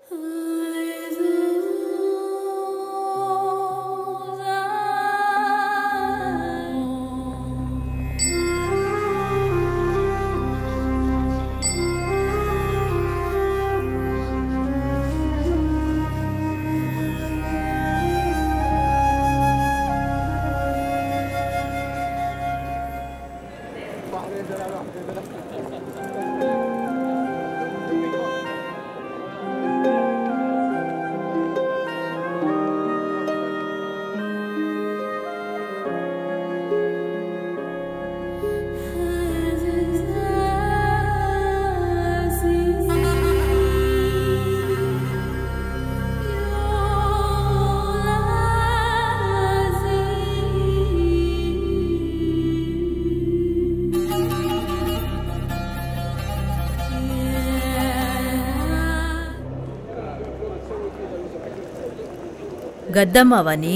கத்தம்மாவா நீ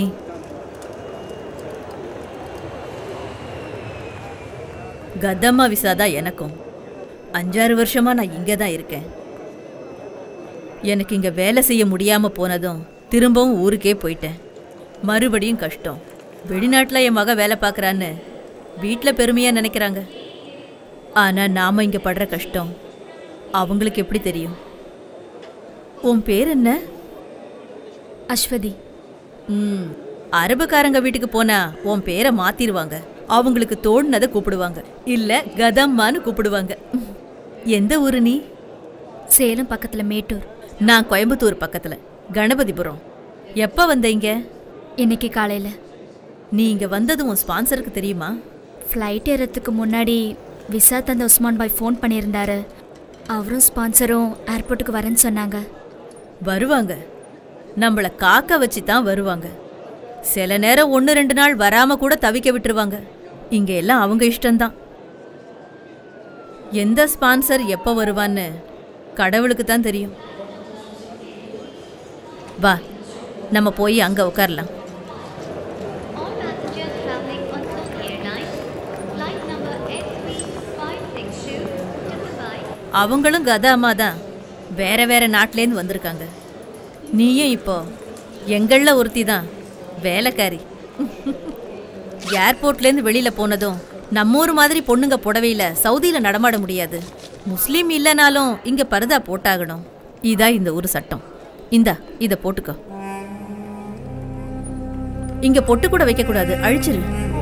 கத்தம்மா விசா தான் எனக்கும் அஞ்சாறு வருஷமா நான் இங்கே தான் இருக்கேன் எனக்கு இங்கே வேலை செய்ய முடியாமல் போனதும் திரும்பவும் ஊருக்கே போயிட்டேன் மறுபடியும் கஷ்டம் வெளிநாட்டில் என் மக வேலை பார்க்குறான்னு வீட்டில் பெருமையாக நினைக்கிறாங்க ஆனால் நாம் இங்கே படுற கஷ்டம் அவங்களுக்கு எப்படி தெரியும் உன் பேர் என்ன அஸ்வதி ம் அரபுக்காரங்க வீட்டுக்கு போனா உன் பேரை மாத்திருவாங்க அவங்களுக்கு தோணுனதை கூப்பிடுவாங்க இல்ல கதம்மான்னு கூப்பிடுவாங்க ம். எந்த ஊரு நீ சேலம் பக்கத்துல மேட்டூர் நான் கோயம்புத்தூர் பக்கத்துல கணபதிபுரம் எப்ப வந்த இங்க இன்னைக்கு காலையில நீ இங்க வந்தது உன் ஸ்பான்சருக்கு தெரியுமா ஃப்ளைட் ஏறதுக்கு முன்னாடி விசா தந்த உஸ்மான் பாய் ஃபோன் பண்ணியிருந்தாரு அவரும் ஸ்பான்சரும் ஏர்போர்ட்டுக்கு வரேன்னு சொன்னாங்க வருவாங்க நம்மள காக்க வச்சு தான் வருவாங்க சில நேரம் ஒன்று ரெண்டு நாள் வராம கூட தவிக்க விட்டுருவாங்க இங்க எல்லாம் அவங்க இஷ்டம்தான் எந்த ஸ்பான்சர் எப்போ வருவான்னு கடவுளுக்கு தான் தெரியும் வா நம்ம போய் அங்க உட்காரலாம் All passengers traveling on Turkey Airlines, flight number S3562 to Dubai அவங்களும் கத அம்மா தான் வேற வேற நாட்டிலேருந்து வந்திருக்காங்க நீயும் இப்போ எங்களில் ஒருத்தி தான் வேலைக்காரி ஏர்போர்ட்லேருந்து வெளியில் போனதும் நம்ம ஊர் மாதிரி பொண்ணுங்க புடவையில் சவுதியில் நடமாட முடியாது முஸ்லீம் இல்லைனாலும் இங்கே பரதா போட்டாகணும் இதா இந்த ஊர் சட்டம் இந்தா இதை போட்டுக்கோ இங்க பொட்டு கூட வைக்கக்கூடாது அழிச்சிரு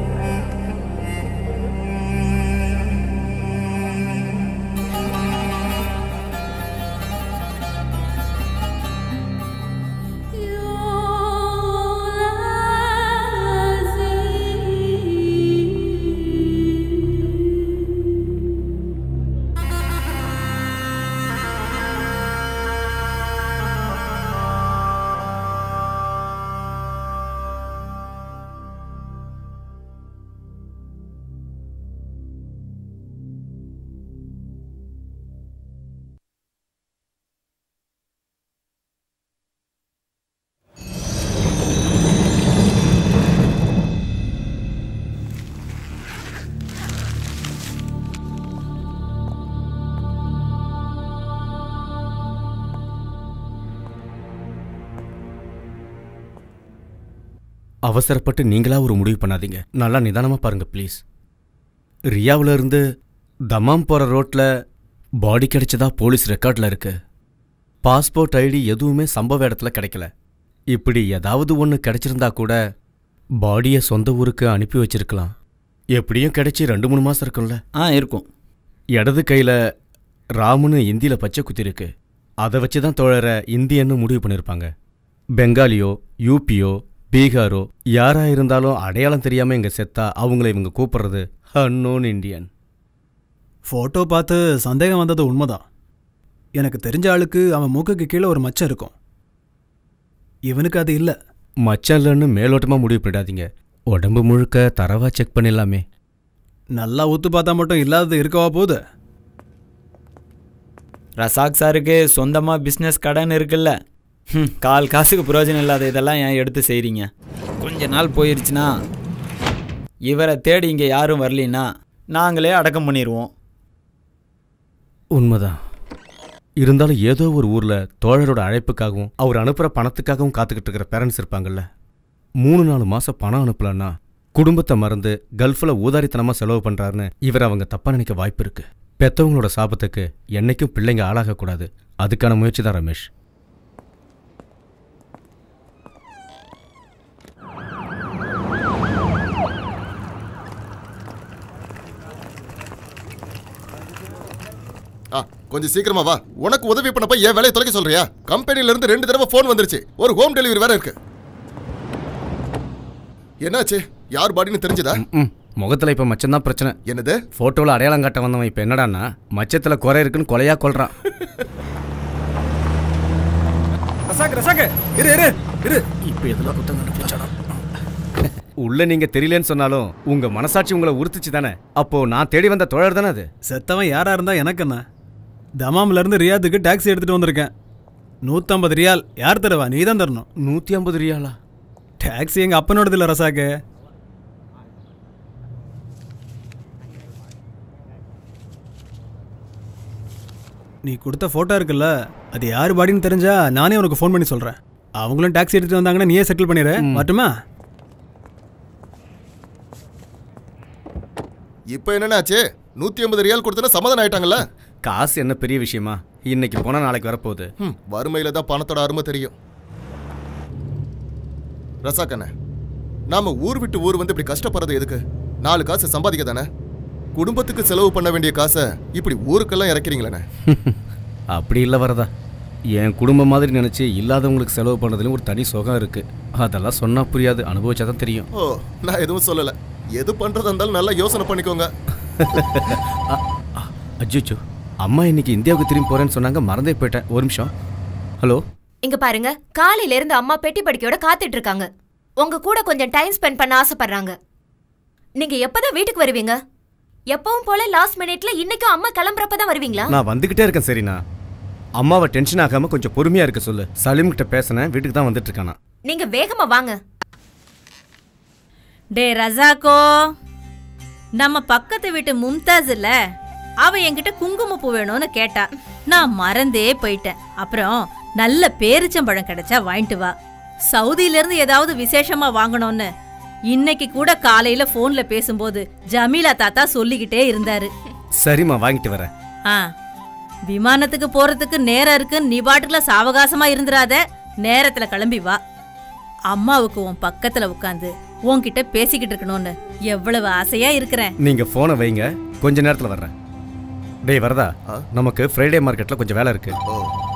அவசரப்பட்டு நீங்களா ஒரு முடிவு பண்ணாதீங்க நல்லா நிதானமா பாருங்க ப்ளீஸ் ரியாவுல இருந்து தமாம் போற ரோட்ல பாடி கிடைச்சதா போலீஸ் ரெக்கார்ட்ல இருக்கு பாஸ்போர்ட் ஐடி எதுவுமே சம்பவ இடத்துல கிடைக்கல இப்படி ஏதாவது ஒன்று கிடைச்சிருந்தா கூட பாடியை சொந்த ஊருக்கு அனுப்பி வச்சிருக்கலாம் எப்படியும் கிடைச்சி ரெண்டு மூணு மாசம் இருக்கும்ல ஆ இருக்கும் இடது கையில ராமுன்னு இந்தியில பச்சை குத்திருக்கு அதை வச்சு தான் தோழரை இந்தியன்னு முடிவு பண்ணியிருப்பாங்க பெங்காலியோ யூபியோ பீகாரோ யாரா இருந்தாலும் அடையாளம் தெரியாம இங்க செத்தா அவங்கள இவங்க கூப்பிடுறது அன்னோன் இந்தியன் ஃபோட்டோ பார்த்து சந்தேகம் வந்தது உண்மைதான் எனக்கு தெரிஞ்ச ஆளுக்கு அவன் மூக்குக்கு கீழே ஒரு மச்சம் இருக்கும் இவனுக்கு அது இல்லை மச்சம் இல்லைன்னு மேலோட்டமா முடிவு பண்ணிடாதீங்க உடம்பு முழுக்க தரவா செக் பண்ணிடலாமே நல்லா ஊத்து பார்த்தா மட்டும் இல்லாதது இருக்கவா போகுது ரசாக் சாருக்கு சொந்தமாக பிஸ்னஸ் கடன் இருக்குல்ல ஹம், கால் காசுக்கு பிரயோஜனம் இல்லாத இதெல்லாம் ஏன் எடுத்து செய்கிறீங்க கொஞ்ச நாள் போயிருச்சுன்னா இவரை தேடி இங்கே யாரும் வரலின்னா நாங்களே அடக்கம் பண்ணிடுவோம் உண்மைதான் இருந்தாலும் ஏதோ ஒரு ஊர்ல தோழரோட அழைப்புக்காகவும் அவர் அனுப்புற பணத்துக்காகவும் காத்துக்கிட்டு இருக்கிற பேரண்ட்ஸ் இருப்பாங்கல்ல மூணு நாலு மாசம் பணம் அனுப்பலன்னா குடும்பத்தை மறந்து கல்ஃப்ல ஊதாரித்தனமா செலவு பண்றாருன்னு இவர் அவங்க தப்பா நினைக்க வாய்ப்பு இருக்கு பெத்தவங்களோட சாபத்துக்கு என்னைக்கும் பிள்ளைங்க ஆளாகக்கூடாது அதுக்கான முயற்சி தான் ரமேஷ் ஆ கொஞ்சம் சீக்கிரமா வா உனக்கு உதவி பண்ணப்ப என் வேலையை தொலைக்க சொல்றியா கம்பெனில இருந்து ரெண்டு தடவை ஃபோன் வந்துருச்சு ஒரு ஹோம் டெலிவரி வேற இருக்கு என்னாச்சு யார் பாடின்னு தெரிஞ்சதா ம் முகத்துல இப்ப மச்சம்தான் பிரச்சனை என்னது போட்டோல அடையாளம் காட்ட வந்தவன் இப்ப என்னடான்னா மச்சத்துல குறை இருக்குன்னு கொலையா கொல்றான் ரசாக்கு ரசாக்கு இரு இரு இரு இப்ப எதுல குத்தம் கண்டுபிடிச்சானா உள்ள நீங்க தெரியலன்னு சொன்னாலும் உங்க மனசாட்சி உங்களை உறுத்துச்சு தானே அப்போ நான் தேடி வந்த தோழர் தானே அது செத்தவன் யாரா இருந்தா எனக்கு என்ன தமாம்ல இருந்து ரியாத்துக்கு டாக்ஸி எடுத்துட்டு வந்திருக்கேன் நூத்தம்பது ரியால் யார் தருவா நீ தான் தரணும் நூத்தி ஐம்பது ரியாலா டாக்ஸி எங்க அப்பனோடது இல்ல ரசாக்கு நீ கொடுத்த போட்டோ இருக்குல்ல அது யார் பாடின்னு தெரிஞ்சா நானே உனக்கு ஃபோன் பண்ணி சொல்றேன் அவங்களும் டாக்ஸி எடுத்துட்டு வந்தாங்கன்னா நீயே செட்டில் பண்ணிடு மட்டுமா இப்போ என்னன்னாச்சு நூத்தி ஐம்பது ரியால் கொடுத்தனா சமாதானம் ஆயிட்டாங்கல்ல காசு என்ன பெரிய விஷயமா இன்னைக்கு போனா நாளைக்கு வரப்போகுது ம், வறுமையில தான் பணத்தோட அருமை தெரியும் ரசாக்கண்ணே நாம ஊர் விட்டு ஊர் வந்து இப்படி கஷ்டப்படுறது எதுக்கு நாலு காசு சம்பாதிக்க தானே குடும்பத்துக்கு செலவு பண்ண வேண்டிய காசை இப்படி ஊருக்கெல்லாம் இறக்கிறீங்களே அப்படி இல்லை வரதா என் குடும்பம் மாதிரி நினைச்சு இல்லாதவங்களுக்கு செலவு பண்ணதுலயும் ஒரு தனி சுகம் இருக்கு அதெல்லாம் சொன்னா புரியாது அனுபவிச்சா தான் தெரியும் ஓ நான் எதுவும் சொல்லல எது பண்றதா இருந்தாலும் நல்லா யோசனை பண்ணிக்கோங்க அஜிச்சோ அம்மா இன்னைக்கு இந்தியாவுக்கு திரும்பி போறேன்னு சொன்னாங்க மறந்தே போயிட்டேன் ஒரு நிமிஷம் ஹலோ இங்க பாருங்க காலையில இருந்து அம்மா பெட்டி படிக்கையோட காத்துட்டு இருக்காங்க உங்க கூட கொஞ்சம் டைம் ஸ்பெண்ட் பண்ண ஆசைப்படுறாங்க நீங்க எப்பதான் வீட்டுக்கு வருவீங்க எப்பவும் போல லாஸ்ட் மினிட்ல இன்னைக்கும் அம்மா கிளம்புறப்ப தான் வருவீங்களா நான் வந்துகிட்டே இருக்கேன் சரிண்ணா அம்மாவை டென்ஷன் ஆகாம கொஞ்சம் பொறுமையா இருக்க சொல்லு சலீம் கிட்ட பேசினேன் வீட்டுக்கு தான் வந்துட்டு இருக்கானா நீங்க வேகமா வாங்க டே ரசாக்கோ நம்ம பக்கத்து வீட்டு மும்தாஸ் இல்ல அவ என்கிட்ட குங்குமப்பூ வேணும்னு கேட்டா நான் மறந்தே போயிட்டேன் அப்புறம் நல்ல பேரிச்சம்பழம் கிடைச்சா வாங்கிட்டு வா சவுதியில இருந்து ஏதாவது விசேஷமா வாங்கணும்னு இன்னைக்கு கூட காலையில போன்ல பேசும்போது ஜமீலா தாத்தா சொல்லிக்கிட்டே இருந்தாரு சரிம்மா வாங்கிட்டு வரேன் ஆ விமானத்துக்கு போறதுக்கு நேரம் இருக்கு நீ பாட்டுக்குள்ள சாவகாசமா இருந்துராத நேரத்துல கிளம்பி வா அம்மாவுக்கு உன் பக்கத்துல உட்காந்து உன்கிட்ட பேசிக்கிட்டு இருக்கணும்னு எவ்வளவு ஆசையா இருக்கிறேன் நீங்க போனை வைங்க கொஞ்ச நேரத்துல வர்றேன் டேய் வரதா ஆ? நமக்கு ஃப்ரைடே மார்க்கெட்ல கொஞ்சம் வேலை இருக்கு ஓ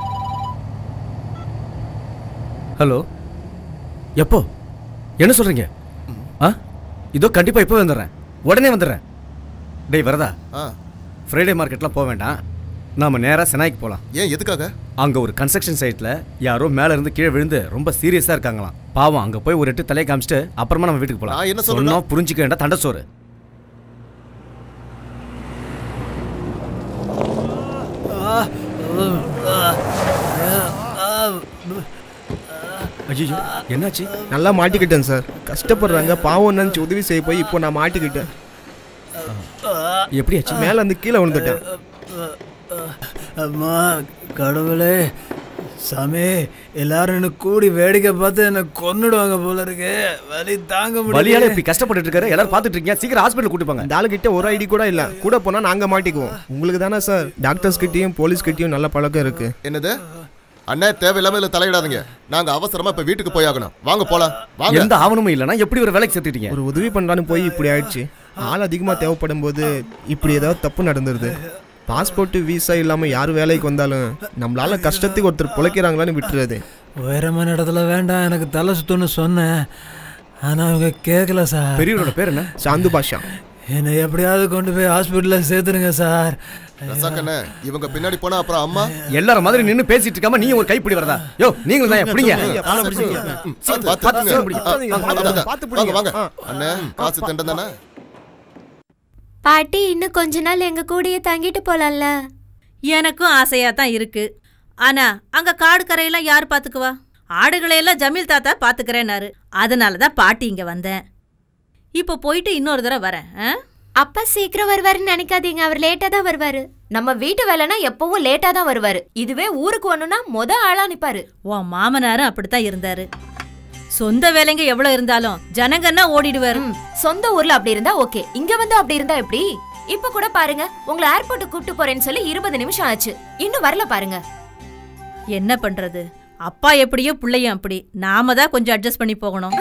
ஹலோ எப்போ என்ன சொல்றீங்க ஆ இதோ கண்டிப்பா இப்போ வந்துடுறேன் உடனே வந்துடுறேன் டேய் வரதா ஆ ஃப்ரைடே மார்க்கெட்லாம் போக வேண்டாம் நாம நேரா செனாய்க்கு போலாம் ஏன் எதுக்காக அங்க ஒரு கன்ஸ்ட்ரக்ஷன் சைட்ல யாரோ மேல இருந்து கீழே விழுந்து ரொம்ப சீரியஸா இருக்காங்களாம் பாவம் அங்க போய் ஒரு எட்டு தலையை காமிச்சிட்டு அப்புறமா நம்ம வீட்டுக்கு நான் என்ன போலாம் சொல்றேன்னா- சொன்னா புரிஞ்சுக்க வேண்டாம் தண்டை சோறு ஐயோ என்னாச்சு நல்லா மாட்டிக்கிட்டேன் சார் கஷ்டப்படுறாங்க பாவம் நினச்சி உதவி செய்ய போய் இப்போ நான் மாட்டிக்கிட்டேன் எப்படியாச்சு மேலே வந்து கீழே விழுந்துட்டேன் அம்மா கடவுளே சாமி எல்லாரும் என்ன கூடி வேடிக்கை பார்த்து என்ன கொன்னுடுவாங்க போல இருக்கு வலி தாங்க வலியால முடியல இப்படி கஷ்டப்பட்டு இருக்காரு எல்லாரும் பாத்துட்டு இருக்கீங்க சீக்கிரம் ஹாஸ்பிட்டல் கூட்டி போங்க இந்த ஆளுகிட்ட ஒரு ஐடி கூட இல்லை கூட போனால் நாங்கள் மாட்டிக்குவோம் உங்களுக்கு தானே சார் டாக்டர்ஸ் கிட்டேயும் போலீஸ் கிட்டேயும் நல்ல பழக்கம் இருக்கு என்னது அண்ணே தேவையில்லாம இதுல தலையிடாதீங்க நாங்க அவசரமா இப்ப வீட்டுக்கு போய் ஆகணும் வாங்க போலாம் வாங்க எந்த ஆவணமும் இல்லைன்னா எப்படி ஒரு வேலைக்கு சேர்த்துட்டீங்க ஒரு உதவி பண்ணலான்னு போய் இப்படி ஆயிடுச்சு ஆள் அதிகமாக தேவைப்படும் போது இப்படி ஏதாவது தப்பு நடந்துருது பாஸ்போர்ட் விசா இல்லாமல் யார் வேலைக்கு வந்தாலும் நம்மளால கஷ்டத்துக்கு ஒருத்தர் பிழைக்கிறாங்களான்னு விட்டுறது உயரமான இடத்துல வேண்டாம் எனக்கு தலை சுத்தம்னு சொன்னேன் ஆனா அவங்க கேட்கல சார் பெரியவரோட பேர் என்ன சாந்து பாஷா என்னை எப்படியாவது கொண்டு போய் ஹாஸ்பிட்டலில் சேர்த்துருங்க சார் ரசாக்கண்ணே இவங்க பின்னாடி போனா அப்புறம் அம்மா எல்லாரும் மாதிரி நின்னு பேசிட்டு இருக்காம நீ ஒரு கைப்பிடி வரதா யோ நீங்களும் தான் எப்படிங்க ம், பார்த்து, பார்த்து, பார்த்துங்க. பார்த்து, ஆ, பார்த்து, அவ்வளவுதான். பார்த்து வாங்க பிடிங்க. வாங்க ஆ. அண்ணே காசு தண்டம் தானே பாட்டி இன்னும் கொஞ்ச நாள் எங்க கூடயே தங்கிட்டு போலாம்ல எனக்கும் ஆசையா தான் இருக்கு ஆனா அங்க காடு கரையெல்லாம் யார் பாத்துக்குவா ஆடுகளையெல்லாம் ஜமீல் தாத்தா பாத்துக்கிறேன்னாரு அதனால தான் பாட்டி இங்க வந்தேன் இப்போ போயிட்டு இன்னொரு தடவை வரேன் ஆ? அப்பா சீக்கிரம் வருவாருன்னு நினைக்காதீங்க அவர் லேட்டா தான் வருவாரு நம்ம வீட்டு வேலைனா எப்பவும் லேட்டா தான் வருவாரு இதுவே ஊருக்கு வரணும்னா மொத ஆளா நிப்பாரு உன் மாமனாரும் அப்படித்தான் இருந்தாரு சொந்த வேலைங்க எவ்வளவு இருந்தாலும் ஜனங்கன்னா ஓடிடுவாரு ம், சொந்த ஊர்ல அப்படி இருந்தா ஓகே இங்க வந்து அப்படி இருந்தா எப்படி இப்ப கூட பாருங்க உங்களை ஏர்போர்ட் கூட்டு போறேன்னு சொல்லி இருபது நிமிஷம் ஆச்சு இன்னும் வரல பாருங்க என்ன பண்றது அப்பா எப்படியோ பிள்ளையும் அப்படி நாம தான் கொஞ்சம் அட்ஜஸ்ட் பண்ணி போகணும்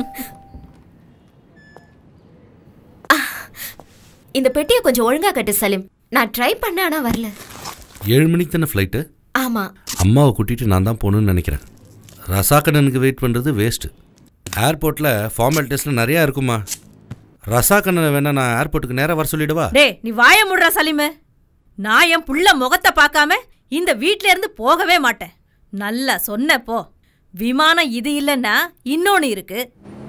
இந்த பெட்டியை கொஞ்சம் ஒழுங்கா கட்டு சலீம் நான் ட்ரை பண்ண ஆனா வரல ஏழு மணிக்கு தானே ஃப்ளைட்டு ஆமா அம்மாவை கூட்டிகிட்டு நான் தான் போகணுன்னு நினைக்கிறேன் ரசாக்கண்ணனுக்கு வெயிட் பண்ணுறது வேஸ்ட்டு ஏர்போர்ட்டில் ஃபார்மாலிட்டிஸ்லாம் நிறையா இருக்குமா ரசாக்கண்ணனை வேணா நான் ஏர்போர்ட்டுக்கு நேராக வர சொல்லிடுவா டேய் நீ வாய முடுறா சலீமு நான் என் புள்ள முகத்தை பார்க்காம இந்த வீட்ல இருந்து போகவே மாட்டேன் நல்லா சொன்ன போ விமானம் இது இல்லைன்னா இன்னொன்னு இருக்கு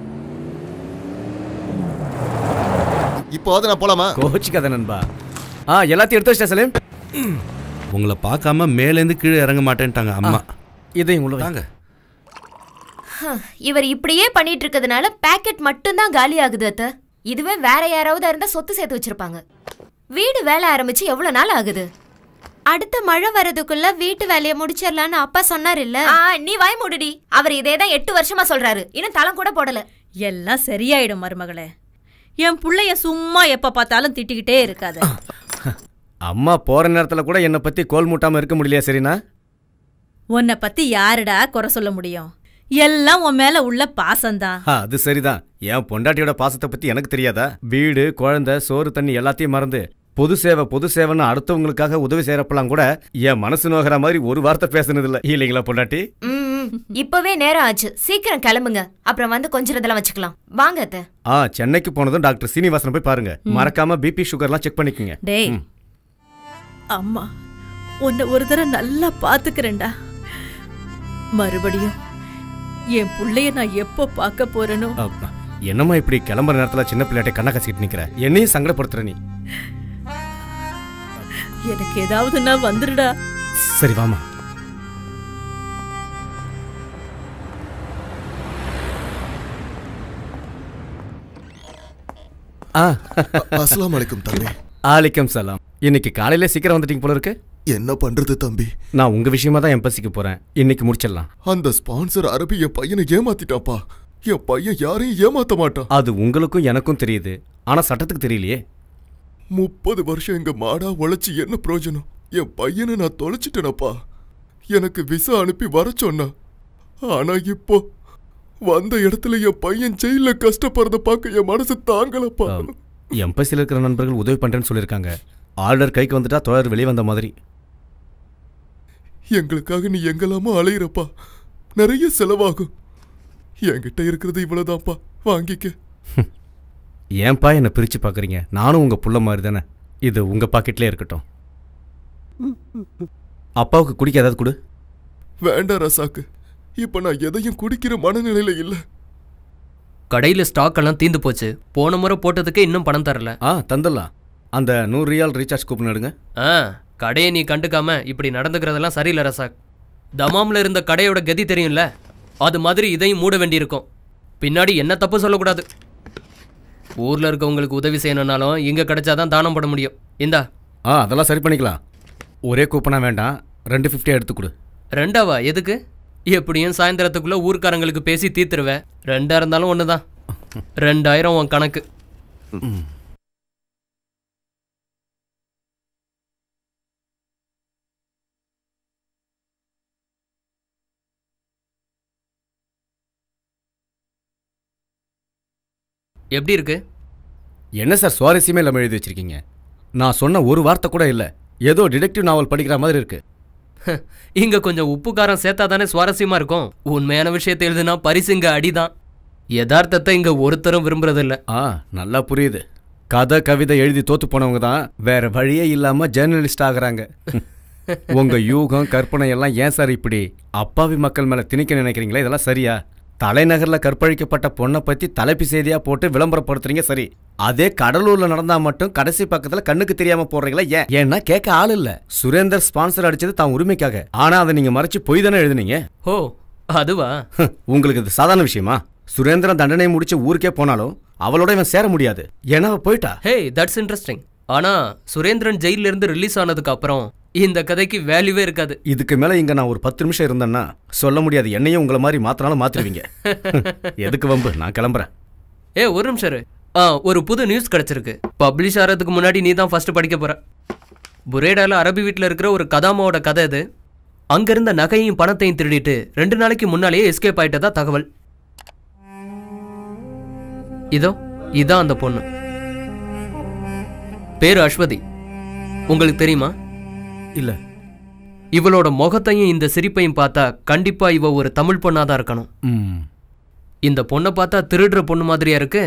இப்போது நான் போலாமா கோச்சிக்காத நண்பா ஆ எல்லாத்தையும் எடுத்து வச்சிட்டேன் சலீம் உங்களை பார்க்காம மேலேருந்து கீழே இறங்க மாட்டேன்ட்டாங்க அம்மா இதையும் உள்ள வை. தாங்க ஹம், இவர் இப்படியே பண்ணிட்டு இருக்கிறதுனால பாக்கெட் மட்டும்தான் காலி ஆகுது அத்த இதுவே வேற யாராவது இருந்தா சொத்து சேர்த்து வச்சிருப்பாங்க வீடு வேலை ஆரம்பிச்சு எவ்வளவு நாள் ஆகுது அடுத்த மழை வரதுக்குள்ள வீட்டு வேலையை முடிச்சிடலான்னு அப்பா சொன்னார் இல்ல நீ வாய் மூடுடி அவர் இதே தான் எட்டு வருஷமா சொல்றாரு இன்னும் தளம் கூட போடல எல்லாம் சரியாயிடும் மருமகளே என் புள்ளைய சும்மா எப்ப பார்த்தாலும் திட்டிக்கிட்டே இருக்காத அம்மா போற நேரத்துல கூட என்னை பத்தி கோல் மூட்டாம இருக்க முடியலையா சரினா உன்னை பத்தி யாருடா குறை சொல்ல முடியும் எல்லாம் உன் மேல உள்ள பாசம்தான் ஆ, அது சரிதான் என் பொண்டாட்டியோட பாசத்தை பத்தி எனக்கு தெரியாதா வீடு குழந்தை சோறு தண்ணி எல்லாத்தையும் மறந்து பொது சேவை பொது சேவைன்னு அடுத்தவங்களுக்காக உதவி செய்யறப்பெல்லாம் கூட என் மனசு நோகிற மாதிரி ஒரு வார்த்தை பேசுனது இல்ல இல்லைங்களா பொண்டாட்டி ம், ம். இப்பவே நேரம் ஆச்சு சீக்கிரம் கிளம்புங்க அப்புறம் வந்து கொஞ்சம் இதெல்லாம் வச்சுக்கலாம் வாங்க அத்தை ஆ சென்னைக்கு போனதும் டாக்டர் சீனிவாசன் போய் பாருங்க மறக்காம பிபி சுகர்லாம் செக் பண்ணிக்கோங்க டேய் ம். அம்மா உன்னை ஒரு தடவை நல்லா பாத்துக்கிறேன்டா மறுபடியும் என் புள்ளைய நான் எப்போ பார்க்க போறேனோ அப்பா, என்னம்மா இப்படி கிளம்புற நேரத்துல சின்ன பிள்ளையாட்டை கண்ணை கசிக்கிட்டு நிக்கிற என்னையும் சங்கடப்படுத்துற நீ எனக்கு ஏதாவதுன்னா வந்துடுடா சரி வாமா ஆ அஸ்லாம் வலைக்கும் தம்பி ஆலிக்கம் சலாம் இன்னைக்கு காலையில சீக்கிரம் வந்துட்டீங்க போல இருக்கு என்ன பண்றது தம்பி நான் உங்க விஷயமா தான் எம்பசிக்கு போறேன் இன்னைக்கு முடிச்சிடலாம் அந்த ஸ்பான்சர் அரபி என் பையனை ஏமாத்திட்டாப்பா என் பையன் யாரையும் ஏமாத்த மாட்டான் அது உங்களுக்கும் எனக்கும் தெரியுது ஆனா சட்டத்துக்கு தெரியலையே முப்பது வருஷம் எங்க மாடா உழைச்சி என்ன பிரயோஜனம் என் பையனை நான் தொலைச்சிட்டேனப்பா எனக்கு விசா அனுப்பி வர சொன்னா ஆனா இப்போ வந்த இடத்துல என் பையன் ஜெயில கஷ்டப்படுறத பார்க்க என் மனசு தாங்கலப்பா எம்பசியில் இருக்கிற நண்பர்கள் உதவி பண்றேன்னு சொல்லியிருக்காங்க ஆர்டர் கைக்கு வந்துட்டா தோழர் வெளியே வந்த மாதிரி எங்களுக்காக நீ எங்கெல்லாமோ அலையிறப்பா நிறைய செலவாகும் என்கிட்ட இருக்கிறது இவ்வளவுதான்ப்பா வாங்கிக்க ஏன்பா என்னை பிரிச்சு பார்க்குறீங்க நானும் உங்க புள்ள மாதிரி தானே இது உங்க பாக்கெட்லேயே இருக்கட்டும் அப்பாவுக்கு குடிக்க ஏதாவது கொடு வேண்டாம் ரசாக்கு இப்ப நான் எதையும் குடிக்கிற மனநிலையில இல்ல கடையில் ஸ்டாக் எல்லாம் தீந்து போச்சு போன முறை போட்டதுக்கு இன்னும் பணம் தரல ஆ தந்துடலாம் அந்த நூறு ரியால் ரீசார்ஜ் கூப்பன் எடுங்க ஆ கடையை நீ கண்டுக்காம இப்படி நடந்துக்கிறதெல்லாம் சரியில்லை ரசாக் தமாம்ல இருந்த கடையோட கதி தெரியும்ல அது மாதிரி இதையும் மூட வேண்டியிருக்கும் பின்னாடி என்ன தப்பு சொல்லக்கூடாது ஊர்ல இருக்கவங்களுக்கு உதவி செய்யணும்னாலும் இங்க கிடைச்சாதான் தானம் போட முடியும் இந்தா ஆ அதெல்லாம் சரி பண்ணிக்கலாம் ஒரே கூப்பனா வேண்டாம் ரெண்டு ஃபிஃப்டியாக எடுத்து கொடு ரெண்டாவா எதுக்கு எப்படியும் சாயந்தரத்துக்குள்ள ஊர்க்காரங்களுக்கு பேசி தீர்த்துருவேன் ரெண்டா இருந்தாலும் ஒண்ணுதான் ரெண்டாயிரம் உன் கணக்கு எப்படி இருக்கு என்ன சார் சுவாரஸ்யமே இல்லாமல் எழுதி வச்சிருக்கீங்க நான் சொன்ன ஒரு வார்த்தை கூட இல்லை ஏதோ டிடெக்டிவ் நாவல் படிக்கிற மாதிரி இருக்கு இங்க கொஞ்சம் உப்பு காரம் சேர்த்தா தானே சுவாரஸ்யமா இருக்கும் உண்மையான விஷயத்தை எழுதுனா பரிசு இங்க அடிதான் யதார்த்தத்தை இங்க ஒருத்தரும் விரும்புறதில்ல ஆ நல்லா புரியுது கதை கவிதை எழுதி தோத்து போனவங்க தான் வேற வழியே இல்லாம ஜேர்னலிஸ்ட் ஆகுறாங்க உங்க யூகம் கற்பனை எல்லாம் ஏன் சார் இப்படி அப்பாவி மக்கள் மேல திணிக்க நினைக்கிறீங்களா இதெல்லாம் சரியா தலைநகர்ல கற்பழிக்கப்பட்ட பொண்ணை பத்தி தலைப்பு செய்தியா போட்டு விளம்பரப்படுத்துறீங்க சரி அதே கடலூர்ல நடந்தா மட்டும் கடைசி பக்கத்துல கண்ணுக்கு தெரியாம போடுறீங்களா ஏன் ஏன்னா கேட்க ஆள் இல்ல சுரேந்தர் ஸ்பான்சர் அடிச்சது தான் உரிமைக்காக ஆனா அதை நீங்க மறைச்சு பொய் தானே எழுதுனீங்க ஓ அதுவா உங்களுக்கு இது சாதாரண விஷயமா சுரேந்திரன் தண்டனை முடிச்சு ஊருக்கே போனாலும் அவளோட இவன் சேர முடியாது ஏன்னா அவ போயிட்டா ஹே தட்ஸ் இன்ட்ரெஸ்டிங் ஆனா சுரேந்திரன் ஜெயில இருந்து ரிலீஸ் ஆனதுக்கு அப்புறம் இந்த கதைக்கு வேல்யூவே இருக்காது இதுக்கு மேல இங்க நான் ஒரு பத்து நிமிஷம் இருந்தேன்னா சொல்ல முடியாது என்னையும் உங்களை மாதிரி மாத்தினாலும் மாத்திருவீங்க எதுக்கு வம்பு நான் கிளம்புறேன் ஏ ஒரு நிமிஷம் இரு. ஆ ஒரு புது நியூஸ் கிடைச்சிருக்கு பப்ளிஷ் ஆகிறதுக்கு முன்னாடி நீ தான் ஃபர்ஸ்ட் படிக்க போற புரேடால அரபி வீட்டில் இருக்கிற ஒரு கதாமாவோட கதை இது அங்க இருந்த நகையும் பணத்தையும் திருடிட்டு ரெண்டு நாளைக்கு முன்னாலேயே எஸ்கேப் ஆயிட்டதா தகவல் இதோ இதான் அந்த பொண்ணு பேரு அஸ்வதி உங்களுக்கு தெரியுமா இல்ல இவளோட முகத்தையும் இந்த சிரிப்பையும் பார்த்தா கண்டிப்பா இவ ஒரு தமிழ் பொண்ணா தான் இருக்கணும் ம் இந்த பொண்ணை பார்த்தா திருடுற பொண்ணு மாதிரியா இருக்கு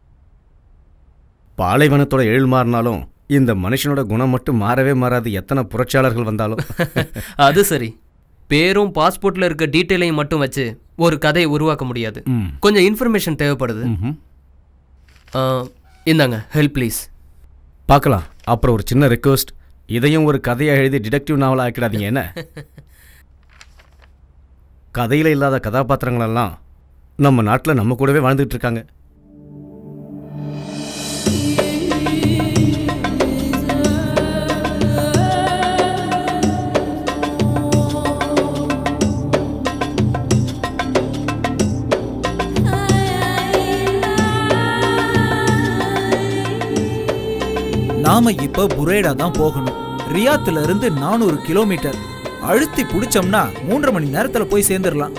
பாலைவனத்தோட எழில் மாறினாலும் இந்த மனுஷனோட குணம் மட்டும் மாறவே மாறாது எத்தனை புரட்சியாளர்கள் வந்தாலும் அது சரி பேரும் பாஸ்போர்ட்ல இருக்க டீட்டெயிலையும் மட்டும் வச்சு ஒரு கதையை உருவாக்க முடியாது ம். கொஞ்சம் இன்ஃபர்மேஷன் தேவைப்படுது ம்ஹும். ஆ, இந்தாங்க ஹெல்ப் ப்ளீஸ் பார்க்கலாம் அப்புறம் ஒரு சின்ன ரெக்வஸ்ட் இதையும் ஒரு கதையை எழுதி டிடெக்டிவ் நாவலாக ஆக்கிடாதீங்க என்ன கதையில் இல்லாத கதாபாத்திரங்கள் எல்லாம் நம்ம நாட்டில் நம்ம கூடவே வாழ்ந்துட்டு இருக்காங்க நாம இப்ப புரேடா தான் போகணும் ரியாத்துல இருந்து நானூறு கிலோமீட்டர் அழுத்தி புடிச்சோம்னா மூன்றரை மணி நேரத்துல போய் சேர்ந்துடலாம்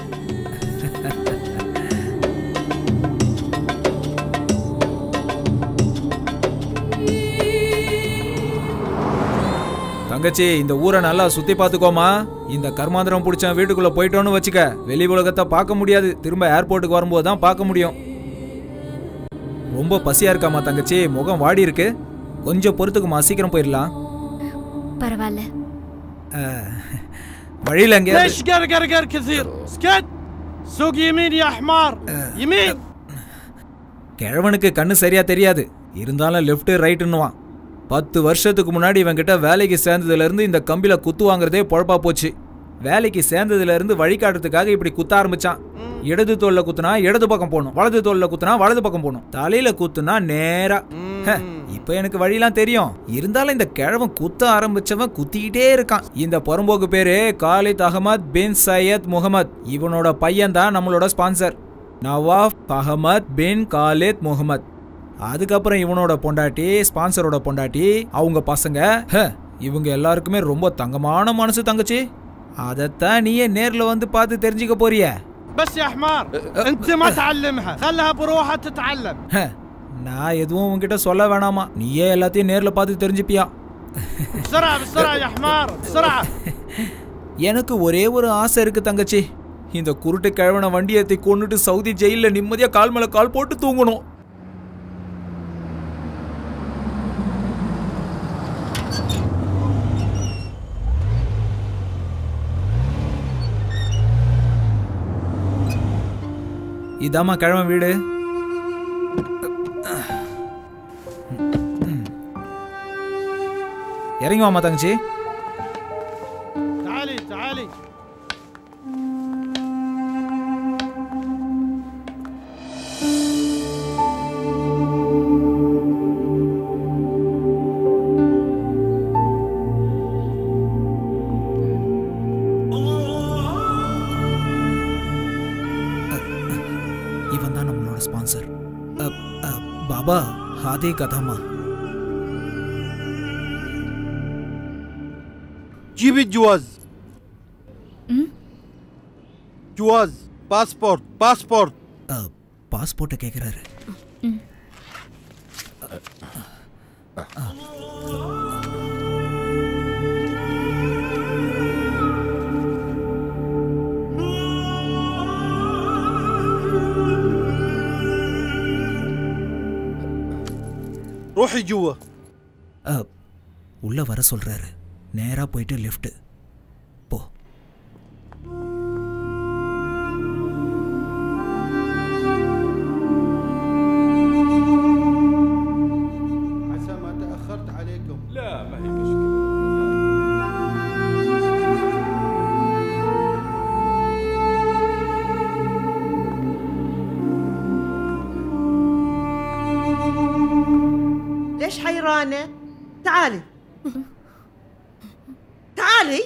தங்கச்சி இந்த ஊரை நல்லா சுத்தி பார்த்துக்கோமா இந்த கர்மாந்திரம் பிடிச்ச வீட்டுக்குள்ள போயிட்டோன்னு வச்சுக்க வெளி உலகத்தை பார்க்க முடியாது திரும்ப ஏர்போர்ட்டுக்கு வரும்போது தான் பார்க்க முடியும் ரொம்ப பசியா இருக்காமா தங்கச்சி முகம் வாடி இருக்கு கொஞ்சம் பொறுத்துக்குமா சீக்கிரம் போயிடலாம் பரவாயில்ல வழியில எங்க ليش قرقر قر كثير اسكت سوق يمين يا حمار يمين கிழவனுக்கு கண்ணு சரியா தெரியாது இருந்தாலும் லெஃப்ட் ரைட்டுன்னுவான் பத்து வருஷத்துக்கு முன்னாடி இவன்கிட்ட வேலைக்கு சேர்ந்ததுல இருந்து இந்த கம்பில குத்து வாங்குறதே பொழப்பா போச்சு வேலைக்கு சேர்ந்ததுல இருந்து வழிகாட்டுறதுக்காக இப்படி குத்த ஆரம்பிச்சான் இடது தோல்ல குத்துனா இடது பக்கம் போகணும் வலது தோல்ல குத்துனா வலது பக்கம் போகணும் தலையில குத்துனா நேரா ஹ, இப்ப எனக்கு வழிலாம் தெரியும் இருந்தாலும் இந்த கிழவன் குத்த ஆரம்பிச்சவன் குத்திக்கிட்டே இருக்கான் இந்த புறம்போக்கு பேரு Khalid Ahmed bin Syed Mohammed இவனோட பையன் தான் நம்மளோட sponsor Nawab Ahmed bin Khalid Mohammed அதுக்கப்புறம் இவனோட பொண்டாட்டி ஸ்பான்சரோட பொண்டாட்டி அவங்க பசங்க ஹ, இவங்க எல்லாருக்குமே ரொம்ப தங்கமான மனசு தங்கச்சி அதைத்தான் நீயே நேர்ல வந்து பார்த்து தெரிஞ்சுக்க போறிய بس يا حمار انت ما تعلمها خلها بروحها تتعلم நான் எதுவும் உன்கிட்ட சொல்ல வேணாமா நீயே எல்லாத்தையும் நேர்ல பார்த்து தெரிஞ்சுப்பியா بسرعه بسرعه يا حمار بسرعه எனக்கு ஒரே ஒரு ஆசை இருக்கு தங்கச்சி இந்த குருட்டு கிழவன வண்டி ஏத்தி கொண்டுட்டு சவுதி ஜெயில நிம்மதியா கால் மேல கால் போட்டு தூங்கணும் இதாம்மா கிழவன் வீடு இறங்கி வாமா தங்கச்சி تعالي تعالي இவன் தான் நம்மளோட ஸ்பான்சர் அ, அ, பாபா அதே கதாமா جيبي الجواز جواز باسبورت باسبورت பாஸ்போர்ட்டை கேட்குறாரு روحي جوا உள்ள வர சொல்றாரு நேரா போயிட்டு லெஃப்ட் போ عسى ما تاخرت عليكم لا ما هي مشكله ليش حيرانة؟ تعالي تعالي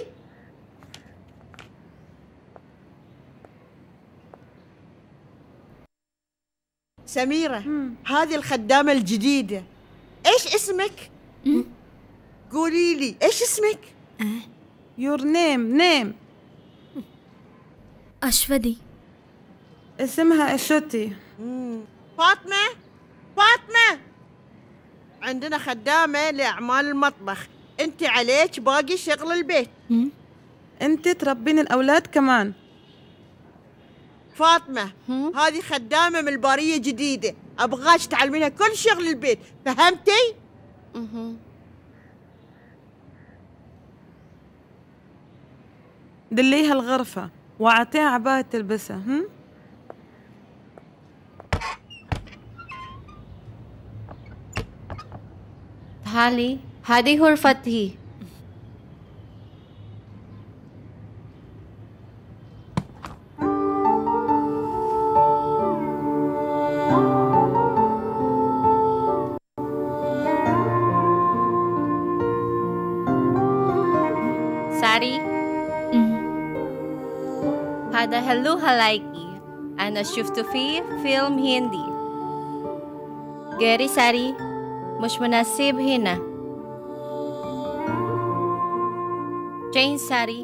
سميرة هذه الخدامة الجديدة ايش اسمك؟ قولي لي ايش اسمك؟ Your name name Aswathi اسمها اشوتي فاطمة فاطمة عندنا خدامة لأعمال المطبخ انت عليك باقي شغل البيت انت تربين الاولاد كمان فاطمة هذه خدامة من البارية جديدة أبغاك تعلمينها كل شغل البيت فهمتي؟ دليها الغرفة واعطيها عباية تلبسها هم؟ تعالي هذه غرفتي ساري هذا هلو هلايكي أنا شفته فيه فيلم هندي غيري ساري مش مناسب هنا جين ساري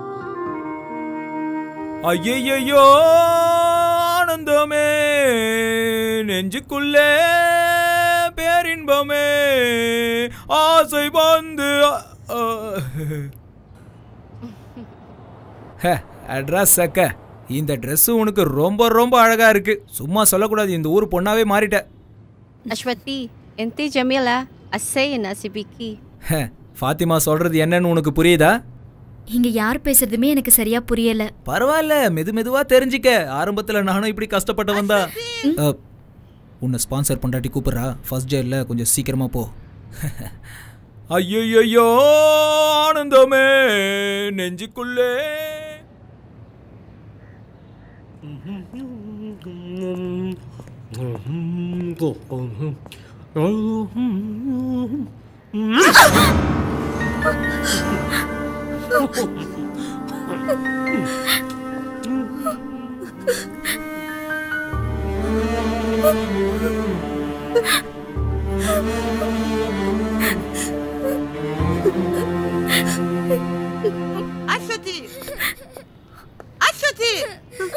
ஐயையோ ஆனந்தமே நெஞ்சுக்குள்ளே பேரின்பமே ஆசை வந்து அட்ரஸ் சக்க இந்த Dress உனக்கு ரொம்ப ரொம்ப அழகா இருக்கு சும்மா சொல்லக்கூடாது இந்த ஊர் பொண்ணாவே மாறிட்ட أشوتي أنت جميلة السينة سبيكي ஹே, ஃபாத்திமா சொல்றது என்னன்னு உனக்கு புரியுதா இங்க யார் பேசுறதுமே எனக்கு சரியா புரியல பரவாயில்ல மெது மெதுவா தெரிஞ்சுக்க ஆரம்பத்துல நானும் இப்படி கஷ்டப்பட்டு வந்தா அ, உன்னை ஸ்பான்சர் பண்டாட்டி கூப்பிடுறா ஃபர்ஸ்ட் டேல கொஞ்சம் சீக்கிரமா போ ஐயையோ ஆனந்தமே நெஞ்சுக்குள்ளே أشتي أشتي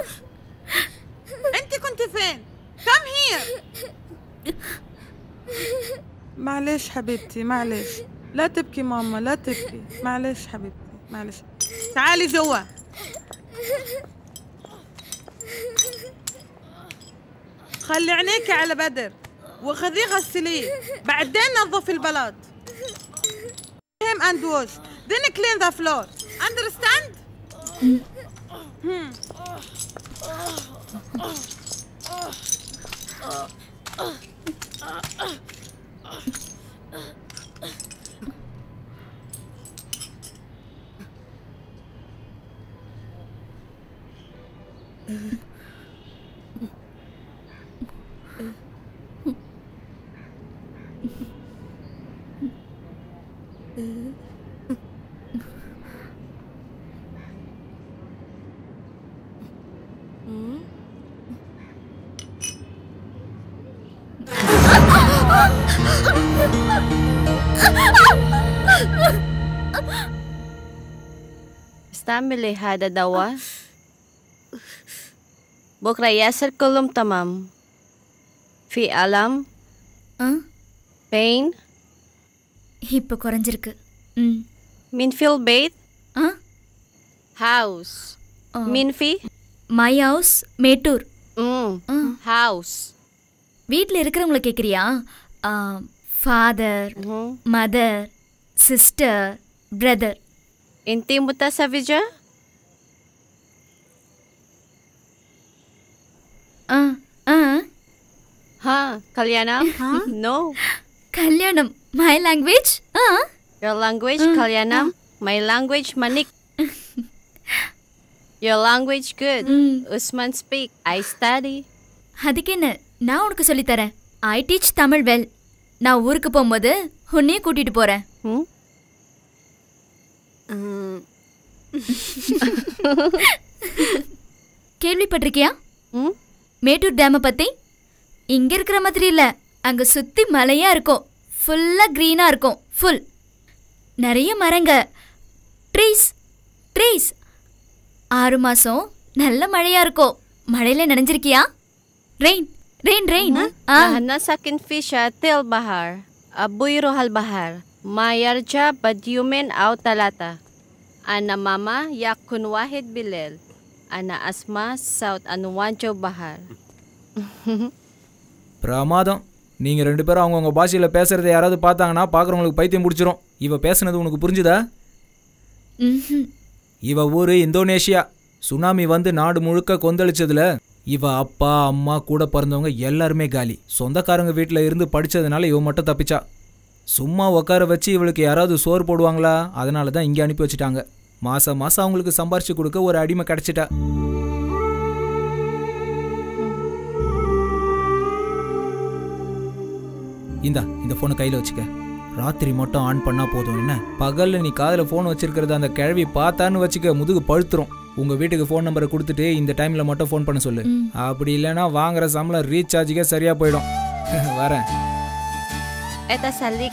أنت كنت فين؟ كم هير معلش حبيبتي معلش لا تبكي ماما لا تبكي معلش حبيبتي معلش تعالي جوا خلي عينيك على بدر وخذيه غسليه بعدين نظف البلاط him and wash then clean the floor understand Hmm. استعملي هذا دواء بكرة يصير كلهم تمام في ألم pain இப்போ குறைஞ்சிருக்கு ம் مين في البيت هاوس مين في மை ஹவுஸ் மேட்டூர் ஹவுஸ் வீட்டில் இருக்கிறவங்கள கேட்குறியா ஃபாதர் மதர் சிஸ்டர் பிரதர் انتي متزوجة ஆ ஆ ها كليانام no கல்யாணம் மை லாங்குவேஜ் ஆ your language Kalyanam my language Manik your language good Usman speak I study அதுக்கு என்ன நான் உனக்கு சொல்லித்தரேன் ஐ டீச் தமிழ் வெல் நான் ஊருக்கு போகும்போது உன்னையே கூட்டிட்டு போறேன் கேள்விப்பட்டிருக்கியா மேட்டூர் டேமை பத்தி இங்க இருக்கிற மாதிரி இல்ல அங்க சுத்தி மலையா இருக்கும் ஃபுல்லா கிரீனா இருக்கும் ஃபுல் நிறைய மரங்க ட்ரீஸ் ட்ரீஸ் ஆறு மாசம் நல்ல மழையா இருக்கும் மழையில நனைஞ்சிருக்கியா rain rain rain Nahana sakin fisha til bahar. Abuy rohal bahar. Mayarja badyumen aw talata. Ana mama yakun wahid bilel. Ana asma saut anuwanjo bahar. பிரமாதம் நீங்கள் ரெண்டு பேரும் அவங்கவுங்க பாஷையில் பேசுகிறத யாராவது பார்த்தாங்கன்னா பார்க்குறவங்களுக்கு பைத்தியம் பிடிச்சிரும் இவ பேசுனது உனக்கு புரிஞ்சுதா ம்ஹும். இவ ஊர் இந்தோனேஷியா சுனாமி வந்து நாடு முழுக்க கொந்தளிச்சதுல இவ அப்பா அம்மா கூட பிறந்தவங்க எல்லாருமே காலி சொந்தக்காரங்க வீட்டில் இருந்து படிச்சதுனால இவ மட்டும் தப்பிச்சா சும்மா உட்கார வச்சு இவளுக்கு யாராவது சோறு போடுவாங்களா அதனால தான் இங்கே அனுப்பி வச்சுட்டாங்க மாசம் மாசம் அவங்களுக்கு சம்பாரிச்சு கொடுக்க ஒரு அடிமை கிடைச்சிட்டா இந்தா இந்த ஃபோனை கையில் வச்சுக்க ராத்திரி மட்டும் ஆன் பண்ணா போதும் என்ன பகல்ல நீ காதில் ஃபோன் வச்சிருக்கிறத அந்த கிழவி பார்த்தான்னு வச்சுக்க முதுகு பழுத்துரும் உங்க வீட்டுக்கு ஃபோன் நம்பரை கொடுத்துட்டு இந்த டைம்ல மட்டும் ஃபோன் பண்ண சொல்லு அப்படி இல்லைன்னா வாங்குற சம்பளம் ரீசார்ஜுக்கே சரியா போயிடும் வரேன் Eta salik.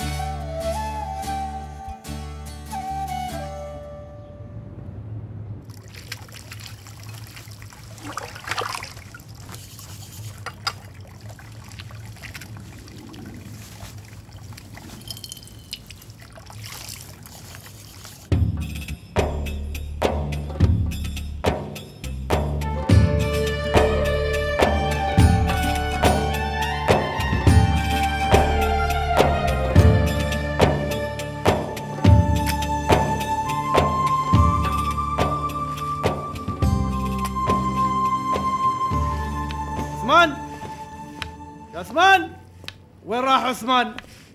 عثمان يا عثمان وين راح عثمان؟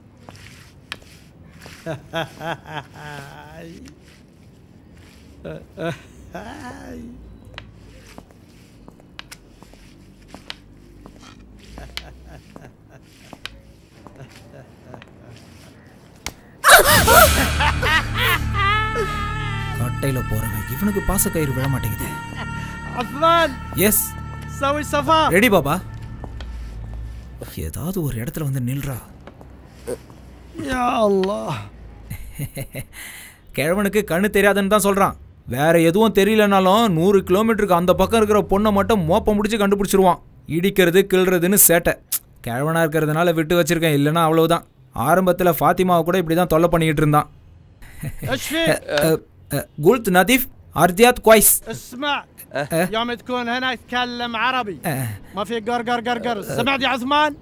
கட்டையில போறவன் இவனுக்கு பாசக்கயிறு விழ மாட்டேங்குது عثمان எஸ் سوي سفر ரெடி பாபா ஏதாவது ஒரு இடத்துல வந்து நில்றா يا الله கிழவனுக்கு கண்ணு தெரியாதுன்னு தான் சொல்றான் வேற எதுவும் தெரியலனாலும் நூறு கிலோமீட்டருக்கு அந்த பக்கம் இருக்கிற பொண்ணை மட்டும் மோப்பம் முடிச்சு கண்டுபிடிச்சிருவான் இடிக்கிறது கிள்றதுன்னு சேட்டை கிழவனா இருக்கிறதுனால விட்டு வச்சிருக்கேன் இல்லைன்னா அவ்வளவுதான் ஆரம்பத்தில் ஃபாத்திமாவை கூட இப்படி தான் தொல்லை பண்ணிக்கிட்டு இருந்தான் ايش فيك؟ قلت نظيف أرضيات كويس اسمع يوم تكون هنا تكلم عربي ما في قرقر قرقر سمعت يا عثمان؟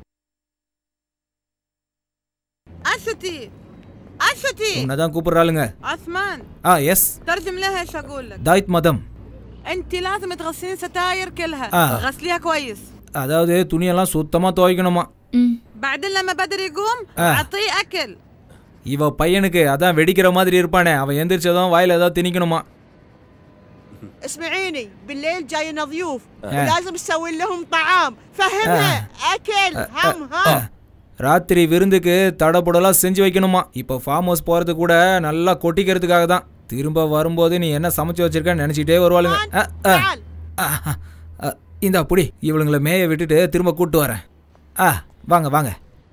أنشتي أنشتي உன்னை தான் கூப்பிடுறாளுங்க عثمان ஆ எஸ் ترجم لها ايش اقول لك தாய்த் மதம் انت لازم تغسلين ستاير كلها آه. غسليها كويس அதாவது துணியெல்லாம் சுத்தமாக துவைக்கணுமா بعدين لما بدر يقوم آه. اعطيه اكل இவ பையனுக்கு அதான் வெடிக்கிற மாதிரி இருப்பானே அவன் எந்திரிச்சதும் வாயில ஏதாவது திணிக்கணுமா اسمعيني بالليل جاينا ضيوف آه. ولازم تسوي لهم طعام فهمها اكل هم هم ராத்திரி விருந்துக்கு தடபுடலாம் செஞ்சு வைக்கணுமா இப்போ ஃபார்ம் ஹவுஸ் போகிறது கூட நல்லா கொட்டிக்கிறதுக்காக தான் திரும்ப வரும்போது நீ என்ன சமைச்சு வச்சிருக்கன்னு நினச்சிக்கிட்டே வருவாளுங்க அ, அ, அ, அ, இந்தா புடி இவளுங்களை மேய விட்டுட்டு திரும்ப கூட்டு வரேன் ஆ வாங்க வாங்க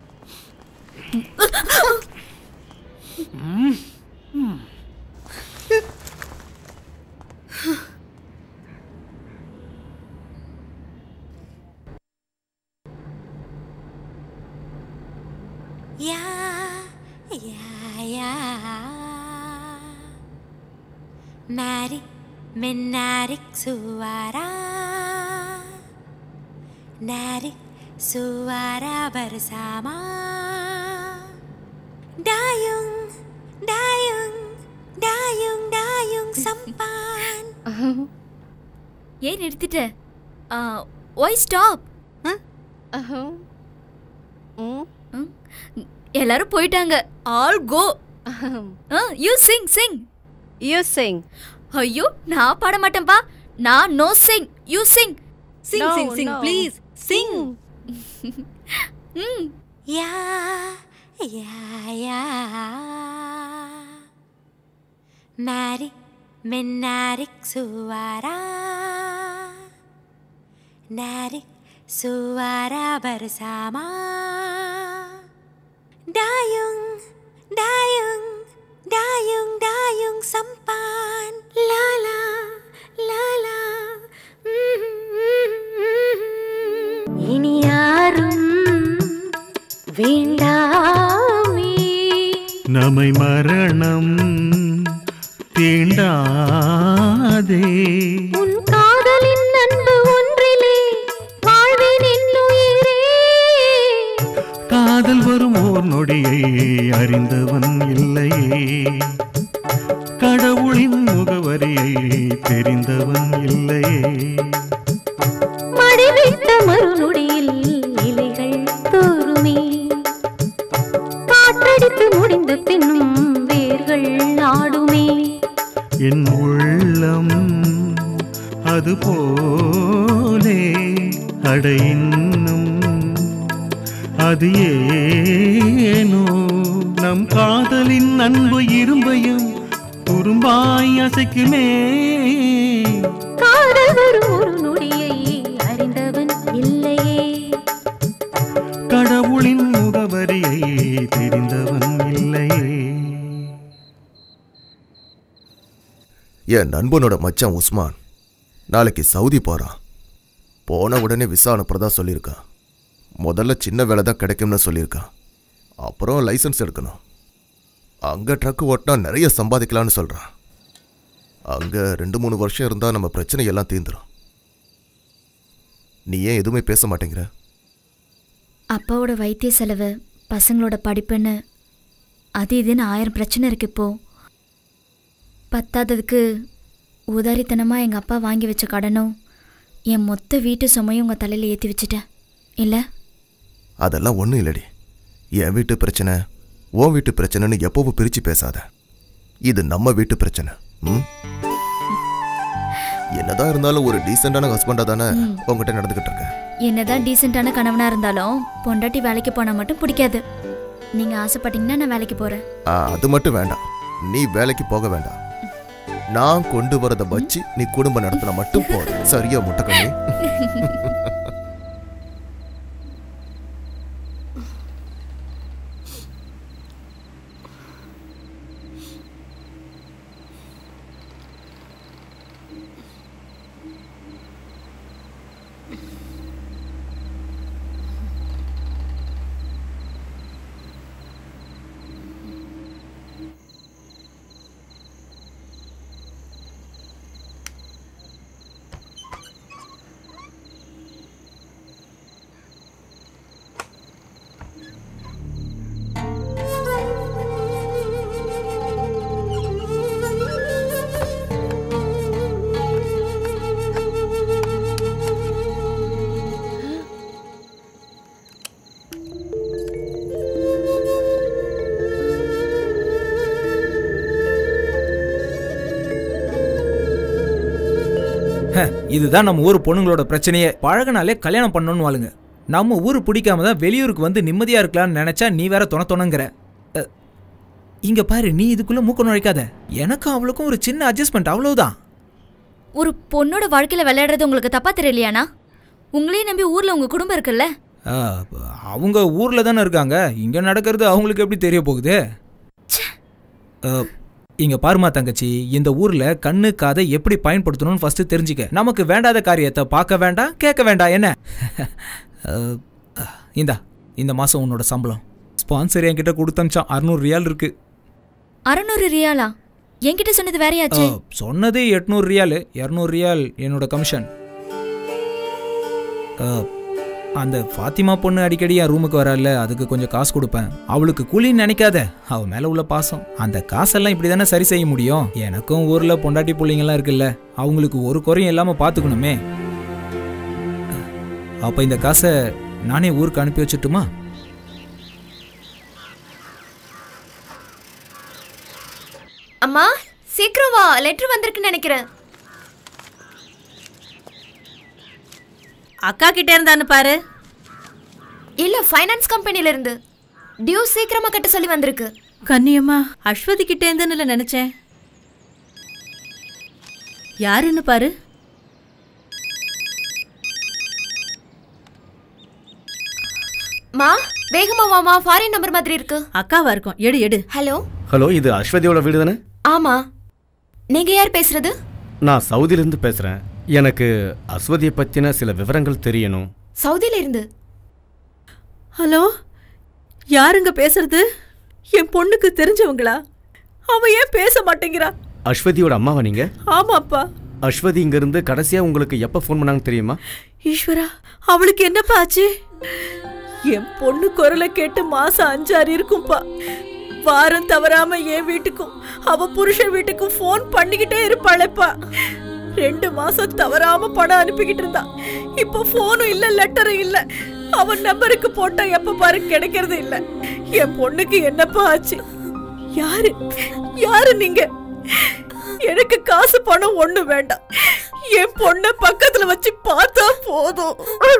Ya, ya, ya. Mari menarik suara, narik suara bersama. Dayung, dayung, dayung, dayung sampan. ஏன் நிறுத்திட்ட ஒய் ஸ்டாப் எல்லாரும் போயிட்டாங்க all go you sing sing you sing ஐயோ நான் பாட மாட்டேன்பா நான் no sing you sing Sing, sing, sing, please. Sing. ம் Ya, Yeah, yeah. Narik menarik suara Narik suara bersama Dayung, dayung, dayung, dayung sampan Lala, lala இனி யாரும் வேண்டாமே நம்மை மரணம் தீண்டாதே உன் காதலின் அன்பு ஒன்றிலே வாழ்வேன் என்னுயிரே காதல் வரும் ஓர் நொடியை அறிந்தவன் இல்லையே கடவுளின் முகவரியை தெரிந்தவன் இல்லையே மடிவிட்ட மறுநொடியில் இலைகள் தோறுமே காற்றடித்து முடிந்த பின்னும் வேர்கள் ஆடுமே என் உள்ளம் அது போலே அட இன்னும் அது ஏனோ நம் காதலின் அன்பு இரும்பையும் குறும்பாய் அசைக்குமே காதல் வரும் ஒரு நொடியை அறிந்தவன் இல்லையே கடவுளின் முகவரியை தெரிந்தவன் இல்லையே என் நண்பனோட மச்சான் உஸ்மான் நாளைக்கு சவுதி போறான் போன உடனே விசா அனுப்புறதா சொல்லியிருக்கான் முதல்ல சின்ன வேலை தான் கிடைக்கும்னு சொல்லியிருக்கான் அப்புறம் லைசன்ஸ் எடுக்கணும் அங்கே ட்ரக் ஓட்டினா நிறைய சம்பாதிக்கலாம்னு சொல்கிறான் அங்கே ரெண்டு மூணு வருஷம் இருந்தால் நம்ம பிரச்சனை எல்லாம் தீந்துரும் நீ ஏன் எதுவுமே பேச மாட்டேங்கிற அப்பாவோட வைத்திய செலவு பசங்களோட படிப்புன்னு அது இதுன்னு ஆயிரம் பிரச்சனை இருக்கு இப்போ பத்தாததுக்கு உதாரித்தனமாக எங்கள் அப்பா வாங்கி வச்ச கடனும் என் மொத்த வீட்டு சுமையும் உங்கள் தலையில் ஏற்றி வச்சுட்டேன் இல்லை அதெல்லாம் ஒன்றும் இல்லடி என் வீட்டு பிரச்சனை உன் வீட்டு பிரச்சனைன்னு எப்பவும் பிரித்து பேசாத இது நம்ம வீட்டு பிரச்சனை ம் என்னதான் இருந்தாலும் ஒரு டீசெண்டான ஹஸ்பண்டா தானே உங்ககிட்ட நடந்துகிட்டு இருக்கேன் என்னதான் டீசெண்டான கணவனாக இருந்தாலும் பொண்டாட்டி வேலைக்கு போனால் மட்டும் பிடிக்காது நீங்கள் ஆசைப்பட்டீங்கன்னா நான் வேலைக்கு போகிறேன் ஆ, அது மட்டும் வேண்டாம் நீ வேலைக்கு போக வேண்டாம் நான் கொண்டு வரதை வச்சு நீ குடும்பம் நடத்தினா மட்டும் போதும் சரியா முட்டைக்கண்ணி ஹ, இதுதான் நம்ம ஊர் பொண்ணுங்களோட பிரச்சனையே பழகினாலே கல்யாணம் பண்ணணும்னு வாளுங்க நம்ம ஊர் பிடிக்காம தான் வெளியூருக்கு வந்து நிம்மதியா இருக்கலாம்னு நினைச்சா நீ வேற தொண தொணங்கிற அ, இங்க பாரு நீ இதுக்குள்ள மூக்க நுழைக்காத எனக்கும் அவளுக்கும் ஒரு சின்ன அட்ஜஸ்ட்மெண்ட் அவ்வளவுதான் ஒரு பொண்ணோட வாழ்க்கையில் விளையாடுறது உங்களுக்கு தப்பா தெரியலையாண்ணா உங்களையும் நம்பி ஊரில் உங்கள் குடும்பம் இருக்குல்ல ஆ, அவங்க ஊர்ல தானே இருக்காங்க இங்க நடக்கிறது அவங்களுக்கு எப்படி தெரிய போகுது அ, இங்க பாருமா தங்கச்சி இந்த ஊர்ல கண்ணு காதை எப்படி பயன்படுத்தணும்னு ஃபர்ஸ்ட் தெரிஞ்சுக்க நமக்கு வேண்டாத காரியத்தை பார்க்க வேண்டாம் கேட்க வேண்டாம் என்ன அ, இந்தா இந்த மாசம் உன்னோட சம்பளம் ஸ்பான்சர் என்கிட்ட கொடுத்தமிச்சான் அறுநூறு ரியால் இருக்கு அறநூறு ரியாலா என்கிட்ட சொன்னது அ, வேறையாச்சு சொன்னது எட்நூறு ரியால் இரநூறு ரியால் என்னோட கமிஷன் அ, அந்த ஃபாத்திமா பொண்ணு அடிக்கடி என் ரூமுக்கு வரல அதுக்கு கொஞ்சம் காசு கொடுப்பேன் அவளுக்கு கூலின்னு நினைக்காத அவ மேல உள்ள பாசம் அந்த காசெல்லாம் இப்படி தானே சரி செய்ய முடியும் எனக்கும் ஊர்ல பொண்டாட்டி பிள்ளைங்கலாம் இருக்குல்ல அவங்களுக்கு ஒரு குறையும் இல்லாம பாத்துக்கணுமே அப்ப இந்த காசை நானே ஊருக்கு அனுப்பி வச்சுட்டுமா அம்மா சீக்கிரம் வா லெட்டர் வந்திருக்குன்னு நினைக்கிறேன் அக்கா கிட்ட இருந்தான்னு பாரு இல்ல ஃபைனான்ஸ் கம்பெனில இருந்து டியூ சீக்கிரமா கட்ட சொல்லி வந்திருக்கு கண்ணியம்மா அஸ்வதி கிட்ட இருந்துன்னு நினைச்சேன் யாருன்னு பாரு மா வேகமா வாமா ஃபாரின் நம்பர் மாதிரி இருக்கு அக்காவா இருக்கும் எடு எடு ஹலோ ஹலோ இது அஸ்வதியோட வீடு தானே ஆமா நீங்க யார் பேசுறது நான் சவுதியிலேருந்து பேசுகிறேன் எனக்கு அஸ்வதியை பற்றின சில விவரங்கள் தெரியணும் சவுதியில இருந்து ஹலோ யாருங்க பேசுறது என் பொண்ணுக்கு தெரிஞ்சவங்களா அவ ஏன் பேச மாட்டேங்கிறா அஸ்வதியோட அம்மாவா நீங்கள் ஆமாப்பா அஸ்வதி இங்கேருந்து கடைசியாக உங்களுக்கு எப்போ ஃபோன் பண்ணாங்கன்னு தெரியுமா ஈஸ்வரா அவளுக்கு என்னப்பா ஆச்சு என் பொண்ணு குரலை கேட்டு மாசம் அஞ்சாறு இருக்கும்பா வாரம் தவறாம என் வீட்டுக்கும் அவ புருஷன் வீட்டுக்கும் ஃபோன் பண்ணிக்கிட்டே இருப்பாளேப்பா ரெண்டு மாசம் தவறாம பணம் அனுப்பிக்கிட்டு இருந்தா இப்போ ஃபோனும் இல்ல லெட்டரும் இல்ல அவன் நம்பருக்கு போட்டா எப்ப பாரு கிடைக்கிறது இல்ல என் பொண்ணுக்கு என்னப்பா ஆச்சு யாரு யாரு நீங்க எனக்கு காசு பணம் ஒண்ணு வேண்டாம் என் பொண்ண பக்கத்துல வச்சு பார்த்தா போதும்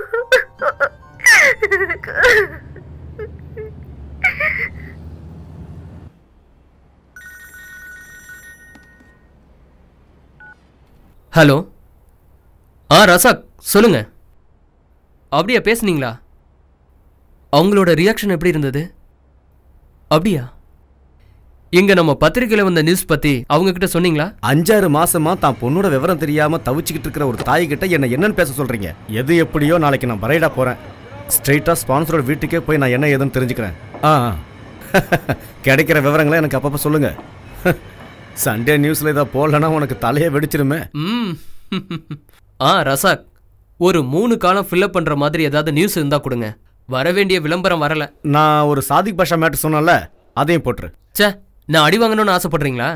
ஹலோ ஆ ரசாக் சொல்லுங்க அப்படியா பேசுனீங்களா அவங்களோட ரியாக்ஷன் எப்படி இருந்தது அப்படியா இங்க நம்ம பத்திரிக்கையில வந்த நியூஸ் பத்தி அவங்க கிட்ட சொன்னீங்களா அஞ்சாறு மாசமா தான் பொண்ணோட விவரம் தெரியாம தவிச்சுக்கிட்டு இருக்கிற ஒரு தாய் கிட்ட என்ன என்னன்னு பேச சொல்றீங்க எது எப்படியோ நாளைக்கு நான் பரைடா போறேன் ஸ்ட்ரெயிட்டா ஸ்பான்சரோட வீட்டுக்கே போய் நான் என்ன ஏதுன்னு தெரிஞ்சுக்கிறேன் ஆ ஆ. கிடைக்கிற விவரங்களை எனக்கு அப்பப்போ சொல்லுங்க சண்டே நியூஸ்ல இதை போடலன்னா உனக்கு தலையே வெடிச்சிருமே ம் ஆ ரசாக் ஒரு மூணு காலம் ஃபில்அப் பண்ற மாதிரி ஏதாவது நியூஸ் இருந்தா கொடுங்க வர வேண்டிய விளம்பரம் வரல நான் ஒரு சாதிக் பாஷா மேட்டர் சொன்னேன்ல அதையும் போட்டுரு ச்சே நான் அடி வாங்கணும்னு ஆசைப்படுறீங்களா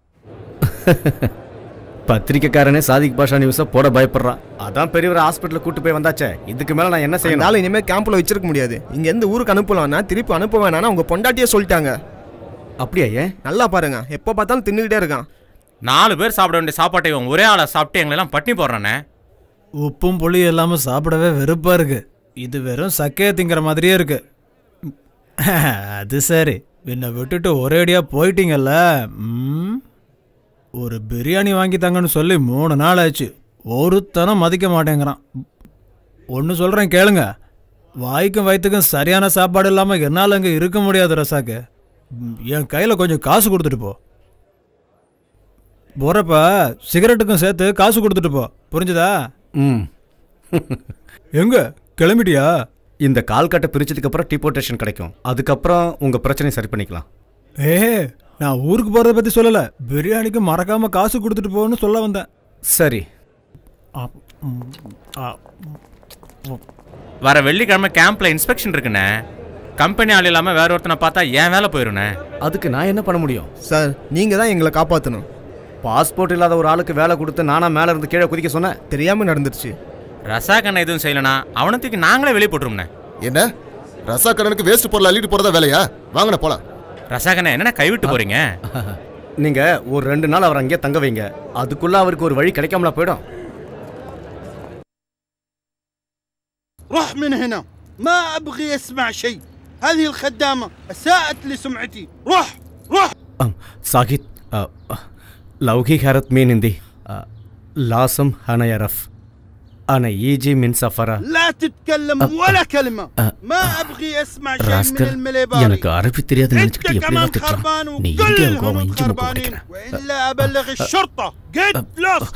பத்திரிக்கைக்காரனே சாதிக் பாஷா நியூஸை போட பயப்படுறான் அதான் பெரியவர் ஹாஸ்பிட்டலுக்கு கூட்டு போய் வந்தாச்சே இதுக்கு மேல நான் என்ன செய்யணும் அதனால இனிமே கேம்ப்ல வச்சிருக்க முடியாது இங்க இருந்து ஊருக்கு அனுப்பலாம்னா திருப்பி அனுப்ப வேணாம்னு உங்க பொண்டாட்டியே சொல்லிட்டாங்க அப்படியா ஏன் நல்லா பாருங்க எப்போ பார்த்தாலும் தின்னுக்கிட்டே இருக்கான் நாலு பேர் சாப்பிட வேண்டிய சாப்பாட்டை இவன் ஒரே ஆளை சாப்பிட்டு எங்களெல்லாம் பட்டினி போடுறானே உப்பும் புளி இல்லாமல் சாப்பிடவே வெறுப்பா இருக்கு இது வெறும் சக்கையை திங்கிற மாதிரியே இருக்கு அது சரி என்னை விட்டுட்டு ஒரேடியா போயிட்டீங்கல்ல ம்? ஒரு பிரியாணி வாங்கி தாங்கன்னு சொல்லி மூணு நாள் ஆச்சு ஒருத்தனும் மதிக்க மாட்டேங்கிறான் ஒன்று சொல்கிறேன் கேளுங்க வாய்க்கும் வயிற்றுக்கும் சரியான சாப்பாடு இல்லாமல் என்னால் அங்கே இருக்க முடியாது ரசாக்கு ம், என் கையில் கொஞ்சம் காசு கொடுத்துட்டு போ போறப்ப சிகரெட்டுக்கும் சேர்த்து காசு கொடுத்துட்டு போ புரிஞ்சுதா ம் எங்க கிளம்பிட்டியா இந்த கால் கட்டை பிரிச்சதுக்கு அப்புறம் டிபோர்டேஷன் கிடைக்கும் அதுக்கப்புறம் உங்க பிரச்சனையை சரி பண்ணிக்கலாம் ஏ நான் ஊருக்கு போறத பத்தி சொல்லல பிரியாணிக்கு மறக்காம காசு கொடுத்துட்டு போன்னு சொல்ல வந்தேன் சரி வர வெள்ளிக்கிழமை கேம்ப்ல இன்ஸ்பெக்ஷன் இருக்குண்ணே கம்பெனி ஆள் இல்லாம வேற ஒருத்தனை பார்த்தா ஏன் வேலை போயிருண்ணே அதுக்கு நான் என்ன பண்ண முடியும் சார் நீங்க தான் எங்களை காப்பாற்றணும் பாஸ்போர்ட் இல்லாத ஒரு ஆளுக்கு வேலை கொடுத்து நானா மேல இருந்து கீழே குதிக்க சொன்னேன் தெரியாம நடந்துருச்சு ரசாக் அண்ணன் எதுவும் செய்யலனா அவனத்துக்கு நாங்களே வெளியே போட்டுரும்ண்ணே என்ன ரசா கடனுக்கு வேஸ்ட் பொருள் அள்ளிட்டு போறதா வேலையா வாங்கண்ணே போலாம் ரசாக் அண்ணன் என்னண்ணே கைவிட்டு போறீங்க நீங்க ஒரு ரெண்டு நாள் அவர் அங்கேயே தங்க வைங்க அதுக்குள்ள அவருக்கு ஒரு வழி கிடைக்காமல போயிடும் روح من هنا ما ابغي اسمع شيء هذه الخدامه اساءت لسمعتي روح روح சாகித் லவ்கி ஹரத் மீன் இந்தி லாசம் ஹனயரஃப் அன ஈஜி மின் சஃபரா لا تتكلم ولا كلمه ما ابغي اسمع شيء من ராஸ்கல் المليباري எனக்கு அரபி தெரியாதுன்னு انت நினைச்சுக்கிட்டு كمان எப்படிலாம் திட்டுறான் خربان நீ وكل இந்தியாவுக்கு அவன் الهنود இஞ்சி முக்கு خربانين கிடைக்கிறேன் والا ابلغ الشرطه get lost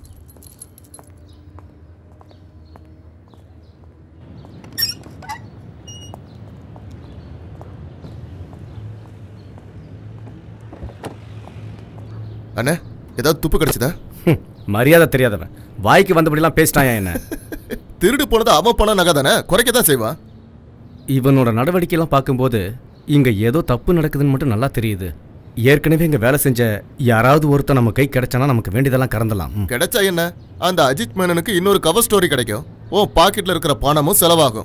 அண்ணே ஏதாவது துப்பு கிடைச்சதா மரியாதை தெரியாதவன் வாய்க்கு வந்தபடிலாம் பேசிட்டாயா என்ன திருடு போனது அவன் பணம் நகை தானே குறைக்க தான் செய்வான் இவனோட நடவடிக்கையெல்லாம் பார்க்கும்போது இங்க ஏதோ தப்பு நடக்குதுன்னு மட்டும் நல்லா தெரியுது ஏற்கனவே இங்க வேலை செஞ்ச யாராவது ஒருத்தன் நம்ம கை கிடைச்சானா நமக்கு வேண்டியதெல்லாம் கறந்தலாம் ம். கிடைச்சா என்ன அந்த அஜித் மேனனுக்கு இன்னொரு கவர் ஸ்டோரி கிடைக்கும் உன் பாக்கெட்ல இருக்கிற பணமும் செலவாகும்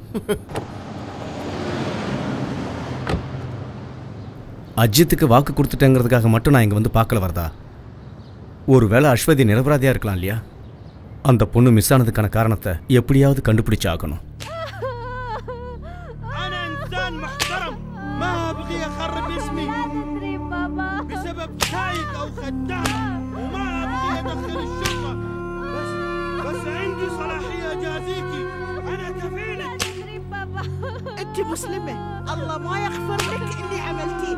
அஜித்துக்கு வாக்கு கொடுத்துட்டேங்கிறதுக்காக மட்டும் நான் இங்க வந்து பார்க்கல வரதா ஒருவேளை அஸ்வதி நிரபராதியா இருக்கலாம் இல்லையா அந்த பொண்ணு மிஸ் ஆனதுக்கான காரணத்தை எப்படியாவது கண்டுபிடிச்சு ஆகணும் انا انسان محترم انت مسلمه الله ما يغفر لك اللي عملتيه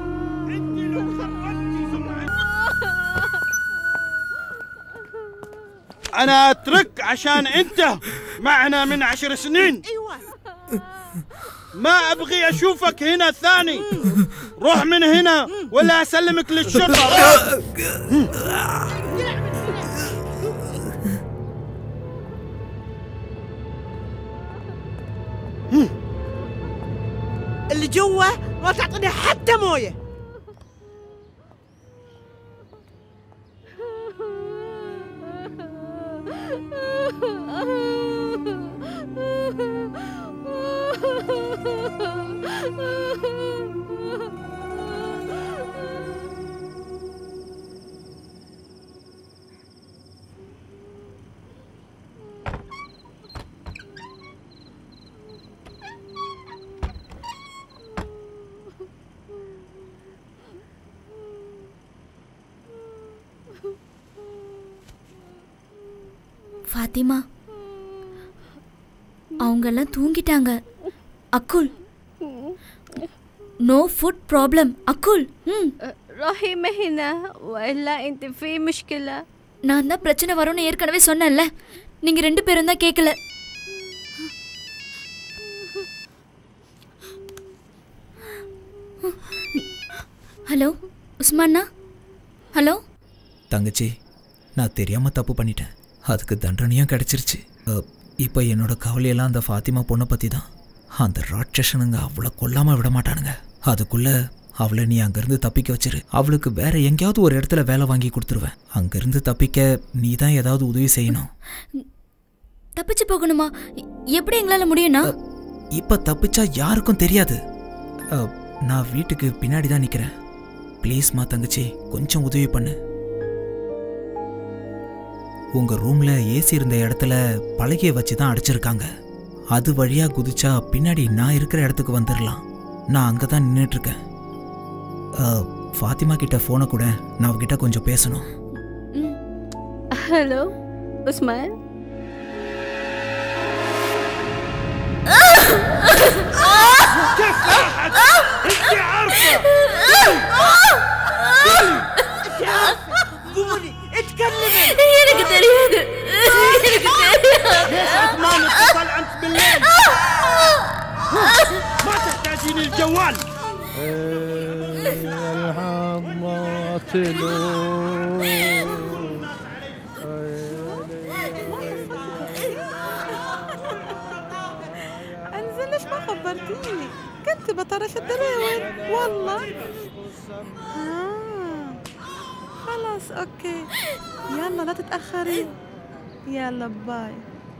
انا اترك عشان انت معنا من عشر سنين ايوه ما ابغي اشوفك هنا ثاني روح من هنا ولا اسلمك للشرطه روح. اللي جوا ما تعطيني حتى مويه ஃபாத்திமா அவங்கெல்லாம் தூங்கிட்டாங்க அக்குல் நோ ஃபுட் ப்ராப்ளம் அக்குல் ம் رحيمة هنا وإلا أنت في مشكلة நான் தான் பிரச்சனை வரும்னு ஏற்கனவே சொன்னேன்ல நீங்க ரெண்டு பேரும் தான் கேட்கல ஹலோ உஸ்மான்னா ஹலோ தங்கச்சி நான் தெரியாம தப்பு பண்ணிட்டேன் அதுக்கு தண்டனையும் கிடைச்சிருச்சு அ, இப்போ என்னோட கவலையெல்லாம் அந்த ஃபாத்திமா பொண்ணை பற்றி தான் அந்த ராட்சசனுங்க அவளை கொல்லாம விட மாட்டானுங்க அதுக்குள்ள அவளை நீ அங்கேருந்து தப்பிக்க வச்சிரு அவளுக்கு வேற எங்கேயாவது ஒரு இடத்துல வேலை வாங்கி கொடுத்துருவேன் அங்கேருந்து தப்பிக்க நீ தான் ஏதாவது உதவி செய்யணும் தப்பிச்சு போகணுமா எ- எப்படி எங்களால முடியும்னா இப்போ தப்பிச்சா யாருக்கும் தெரியாது அ, நான் வீட்டுக்கு பின்னாடி தான் நிற்கிறேன் ப்ளீஸ்மா தங்கச்சி கொஞ்சம் உதவி பண்ணு உங்க ரூம்ல ஏசி இருந்த இடத்துல பலகையை வச்சு தான் அடைச்சிருக்காங்க அது வழியா குதிச்சா பின்னாடி நான் இருக்கிற இடத்துக்கு வந்துடலாம் நான் அங்கே தான் நின்றுட்டு இருக்கேன் அ, ஃபாத்திமா கிட்ட ஃபோனை கூட நான் அவகிட்ட கொஞ்சம் பேசணும் هلو عثمان كيف راحت؟ انت عارفه قولي اتكلمي எனக்கு தெரியாது எனக்கு ليش عثمان اتصل انت بالليل؟ ما تحتاجين الجوال انزل ليش ما خبرتيني كنت بطرش الدراوين والله آه. خلاص اوكي يلا لا تتاخري يلا باي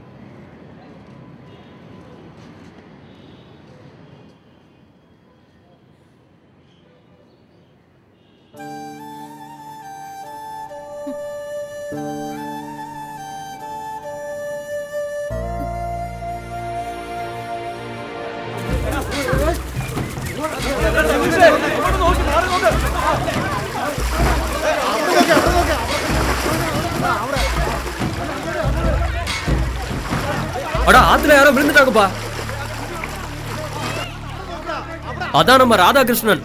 அடா ஆத்துல யாரோ விழுந்துட்டாங்கப்பா அதான் நம்ம ராதாகிருஷ்ணன்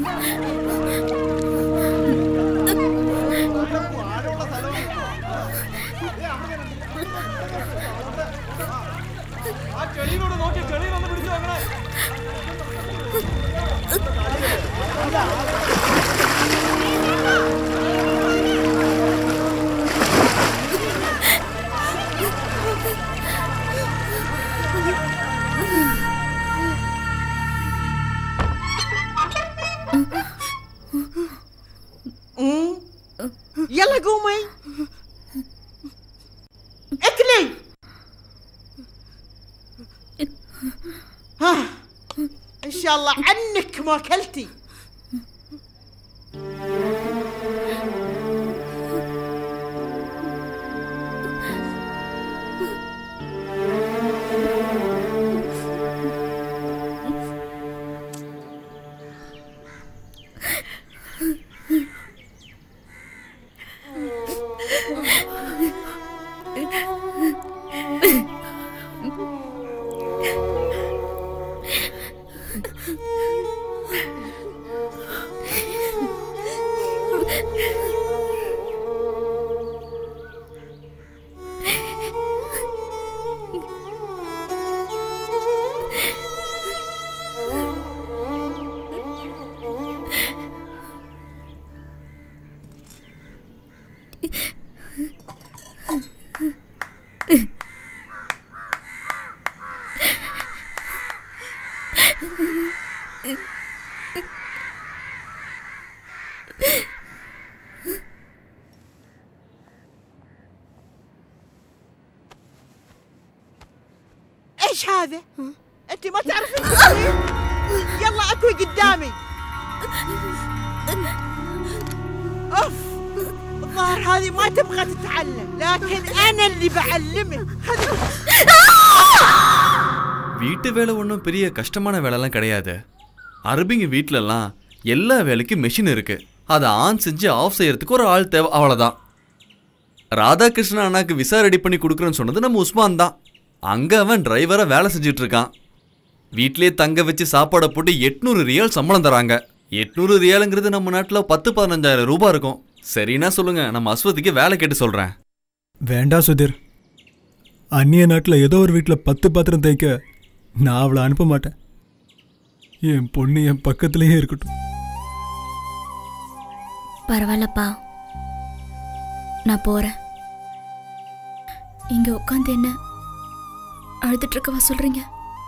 مم. يلا قومي اكلي ها ان شاء الله عنك ما اكلتي ايش هذا؟ انت ما تعرفين التصوير؟ يلا اكوي قدامي اوف الظاهر هذه ما تبغى تتعلم لكن انا اللي بعلمك வீட்டு வேலை ஒன்றும் பெரிய கஷ்டமான வேலைலாம் கிடையாது அரபிங்க வீட்டிலலாம் எல்லா வேலைக்கும் மெஷின் இருக்கு அதை ஆன் செஞ்சு ஆஃப் செய்யறதுக்கு ஒரு ஆள் தேவை அவ்வளோதான் ராதாகிருஷ்ணன் அண்ணாக்கு விசா ரெடி பண்ணி கொடுக்குறேன்னு சொன்னது நம்ம உஸ்மான் தான் அங்கே அவன் டிரைவராக வேலை செஞ்சுட்டு இருக்கான் வீட்டிலேயே தங்க வச்சு சாப்பாடை போட்டு எட்நூறு ரியால் சம்பளம் தராங்க எட்நூறு ரியாலுங்கிறது நம்ம நாட்டில் பத்து பதினஞ்சாயிரம் ரூபாய் இருக்கும் சரின்னா சொல்லுங்க நம்ம அஸ்வதிக்கு வேலை கேட்டு சொல்கிறேன் வேண்டாம் சுதீர் அந்நிய நாட்டில் ஏதோ ஒரு வீட்டில் பத்து பாத்திரம் தேய்க்க நான் அவளை அனுப்ப மாட்டேன் என் பொண்ணு என் பக்கத்துலேயே இருக்கட்டும் பரவாயில்லப்பா நான் போறேன் இங்க உட்காந்து என்ன அழுதுட்டு இருக்கவா சொல்றீங்க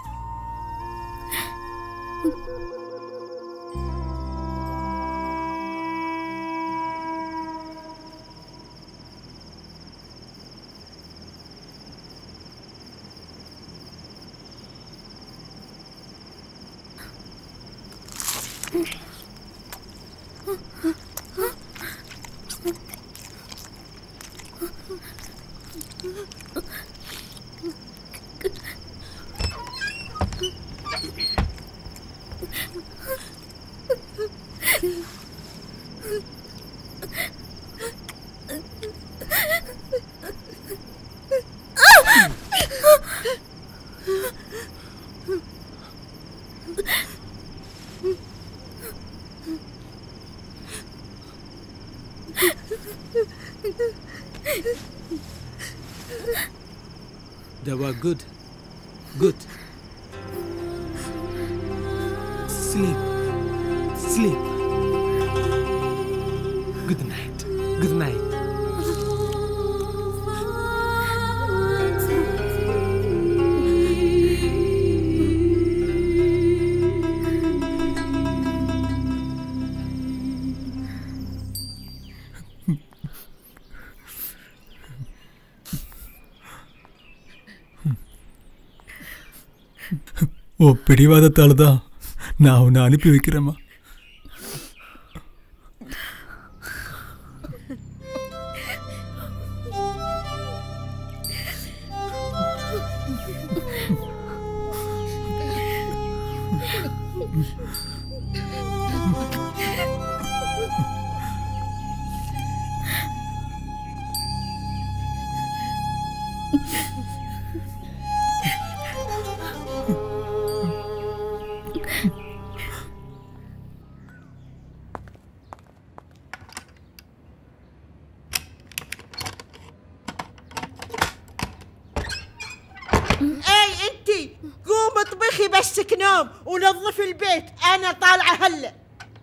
They were good. Good. Sleep. Sleep. Good night. Good night. ஓ பிடிவாதத்தால் தான் நான் உன்னை அனுப்பி வைக்கிறேம்மா اي انتي قوم اطبخي بسك نوم ونظفي البيت انا طالعه هلا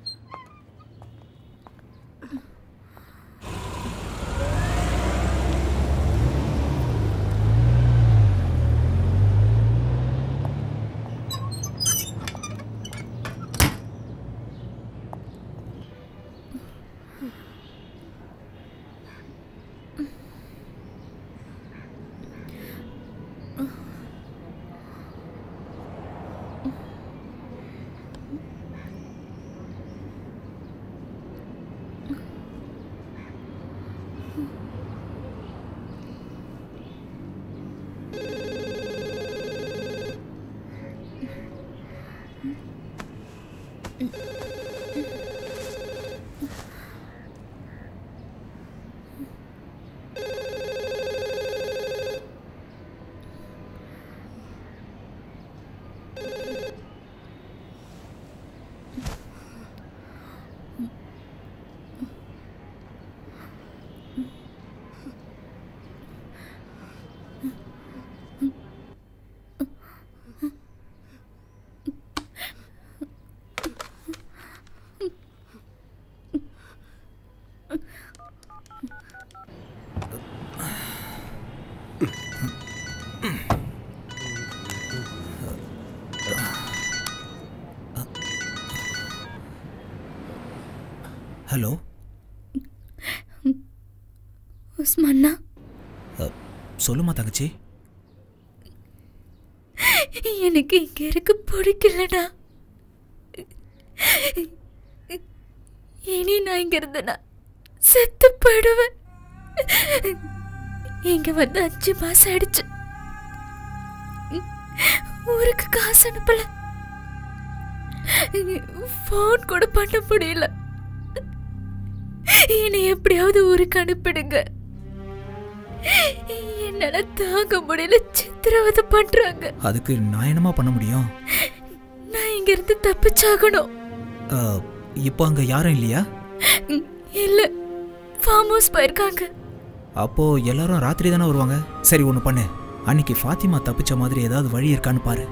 ஹலோ உஸ்மான்னா சொல்லுமா தங்கச்சி எனக்கு இங்க இருக்க பிடிக்கலடா இனி நான் இங்க இருந்தேனா செத்து போயிடுவேன் இங்க வந்து அஞ்சு மாசம் ஆயிடுச்சு ஊருக்கு காசு அனுப்பல ஃபோன் கூட பண்ண முடியல என்னை எப்படியாவது ஊருக்கு அனுப்பிடுங்க என்னால தாங்க முடியல சித்திரவதை பண்றாங்க அதுக்கு நான் என்னமா பண்ண முடியும் நான் இங்க இருந்து தப்பிச்சாகணும் அஹ், இப்போ அங்க யாரும் இல்லையா இல்ல ஃபார்ம் ஹவுஸ் போயிருக்காங்க அப்போ எல்லாரும் ராத்திரி தானே வருவாங்க சரி ஒன்று பண்ணு அன்னைக்கு ஃபாத்திமா தப்பிச்ச மாதிரி ஏதாவது வழி இருக்கான்னு பாரு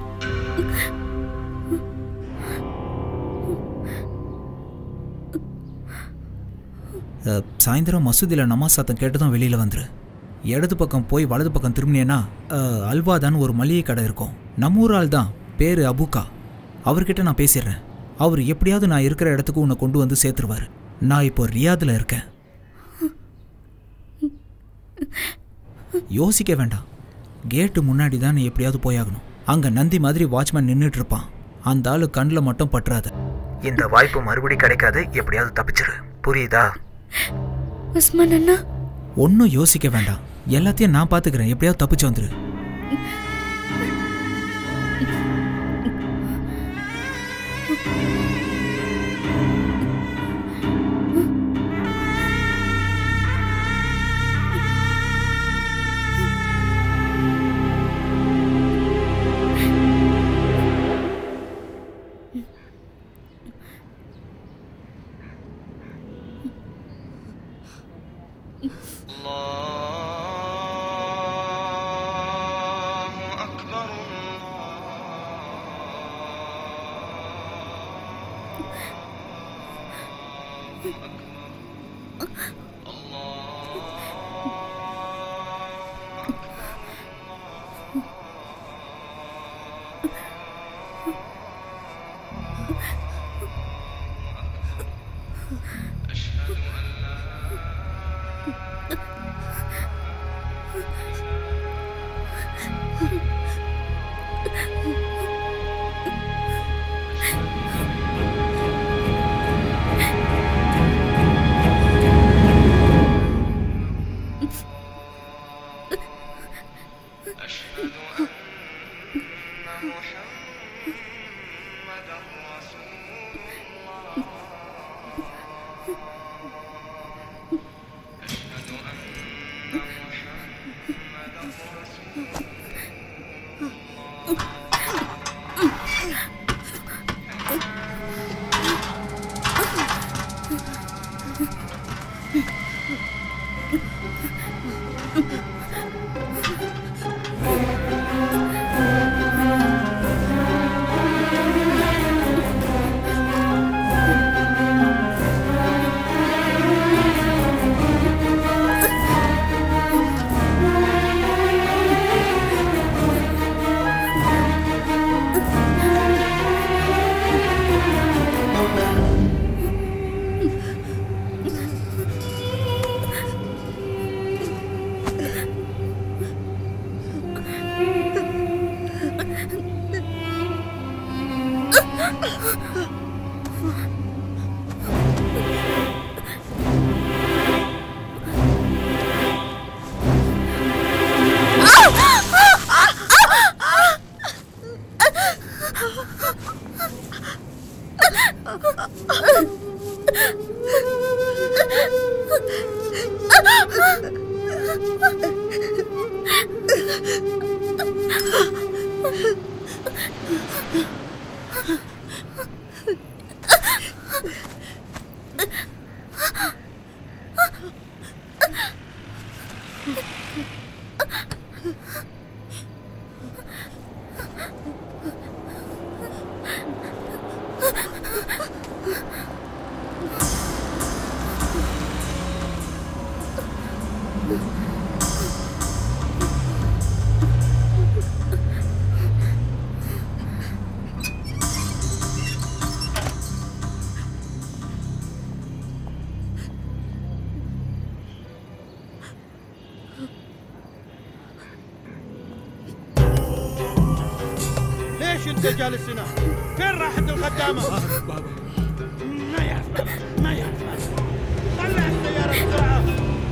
அஹ், சாயந்தரம் மசூதியில் நமாஸ் சத்தம் கேட்டு தான் வெளியில் வந்துரு இடது பக்கம் போய் வலது பக்கம் திரும்பினேன்னா அஹ், அல்வாதான் ஒரு மளிகை கடை இருக்கும் நம்ம ஊர் ஆள் தான் பேர் அபுகா அவர்கிட்ட நான் பேசிடுறேன் அவர் எப்படியாவது நான் இருக்கிற இடத்துக்கு உன்னை கொண்டு வந்து சேர்த்துருவார் நான் இப்போ ரியாதில் இருக்கேன் யோசிக்க வேண்டாம் கேட்டு முன்னாடி தான் நீ எப்படியாவது போயாகணும் அங்க நந்தி மாதிரி வாட்ச்மேன் நின்றுட்டு இருப்பான் அந்த ஆளு கண்ணில் மட்டும் பற்றாத இந்த வாய்ப்பு மறுபடி கிடைக்காது எப்படியாவது தப்பிச்சிரு புரியுதா உஸ்மான் அண்ணா ஒன்றும் யோசிக்க வேண்டாம் எல்லாத்தையும் நான் பார்த்துக்கிறேன் எப்படியாவது தப்பிச்சு வந்துரு انت جالس هنا فين راحت الخدامه ما يعرف بابا ما يعرف بابا طلع السياره بسرعه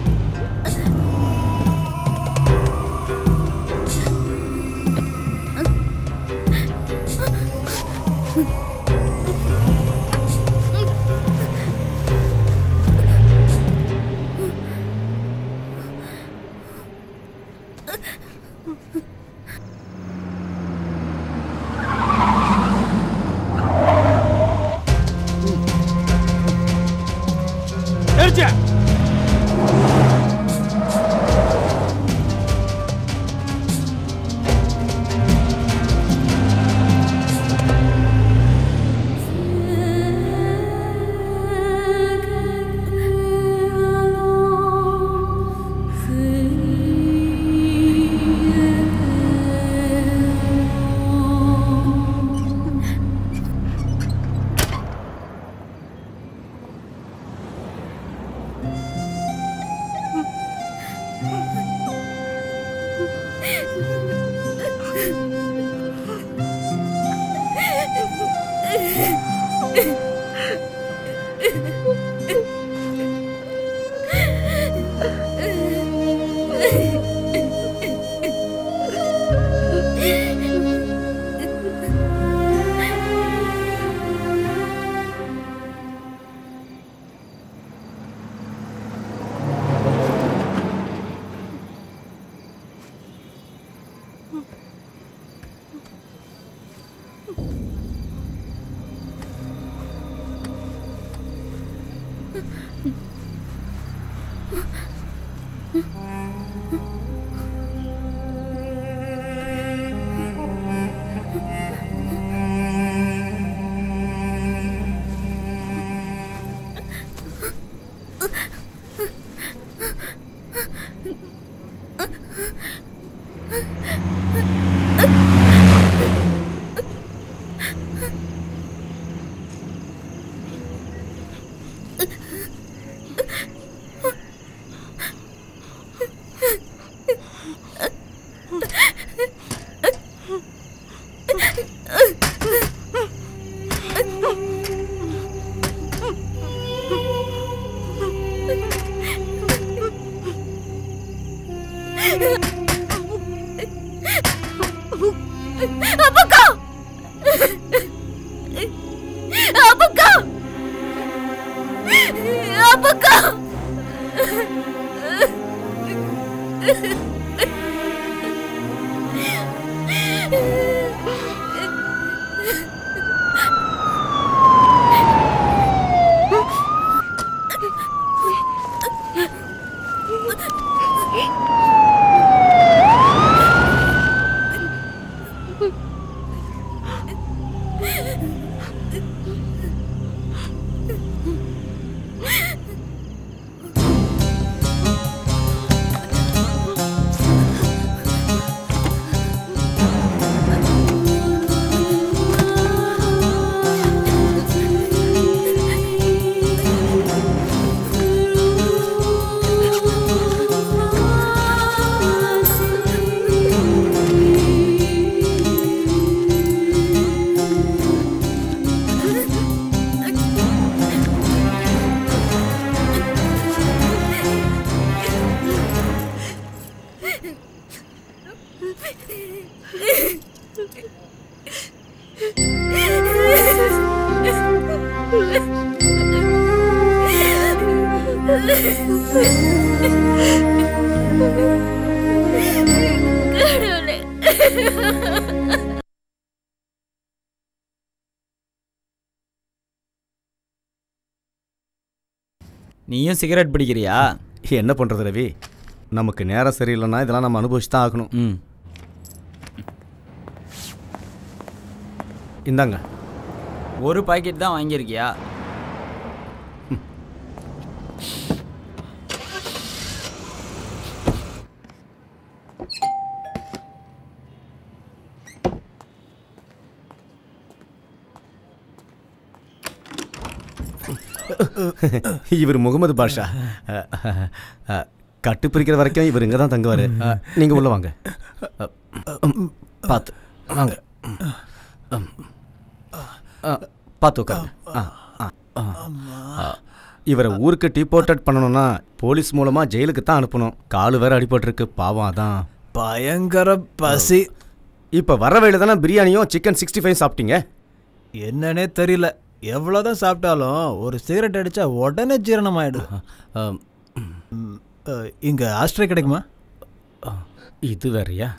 ارجع அப்புக்கா அப்புக்கா அப்புக்கா கடவுளே நீயும் சிகரெட் பிடிக்கிறியா என்ன பண்ணுறது ரவி நமக்கு நேரம் சரியில்லைன்னா இதெல்லாம் நம்ம அனுபவிச்சு தான் ஆகணும் ம் இந்தாங்க ஒரு பாக்கெட் தான் வாங்கியிருக்கியா இவர் முகமது பாஷா கட்டு பிரிக்கிற வரைக்கும் இவர் இங்கே தான் தங்குவார் நீங்கள் உள்ள வாங்க பார்த்து வாங்க பார்த்து உட்காருங்க ஆ ஆ ஆ. ஆ. இவரை ஊருக்கு டிபோர்ட்டட் பண்ணணும்னா போலீஸ் மூலமா ஜெயிலுக்கு தான் அனுப்பணும் காலு வேற அடிபட்டிருக்கு பாவம் அதான் பயங்கர பசி இப்போ வர வழியில தானே பிரியாணியும் சிக்கன் சிக்ஸ்டி ஃபைவ் சாப்பிட்டீங்க என்னன்னே தெரியல எவ்வளோதான் சாப்பிட்டாலும் ஒரு சிகரெட் அடிச்சா உடனே ஜீரணம் ஆயிடும் இங்க ஆஸ்ட்ரே கிடைக்குமா இது வேறயா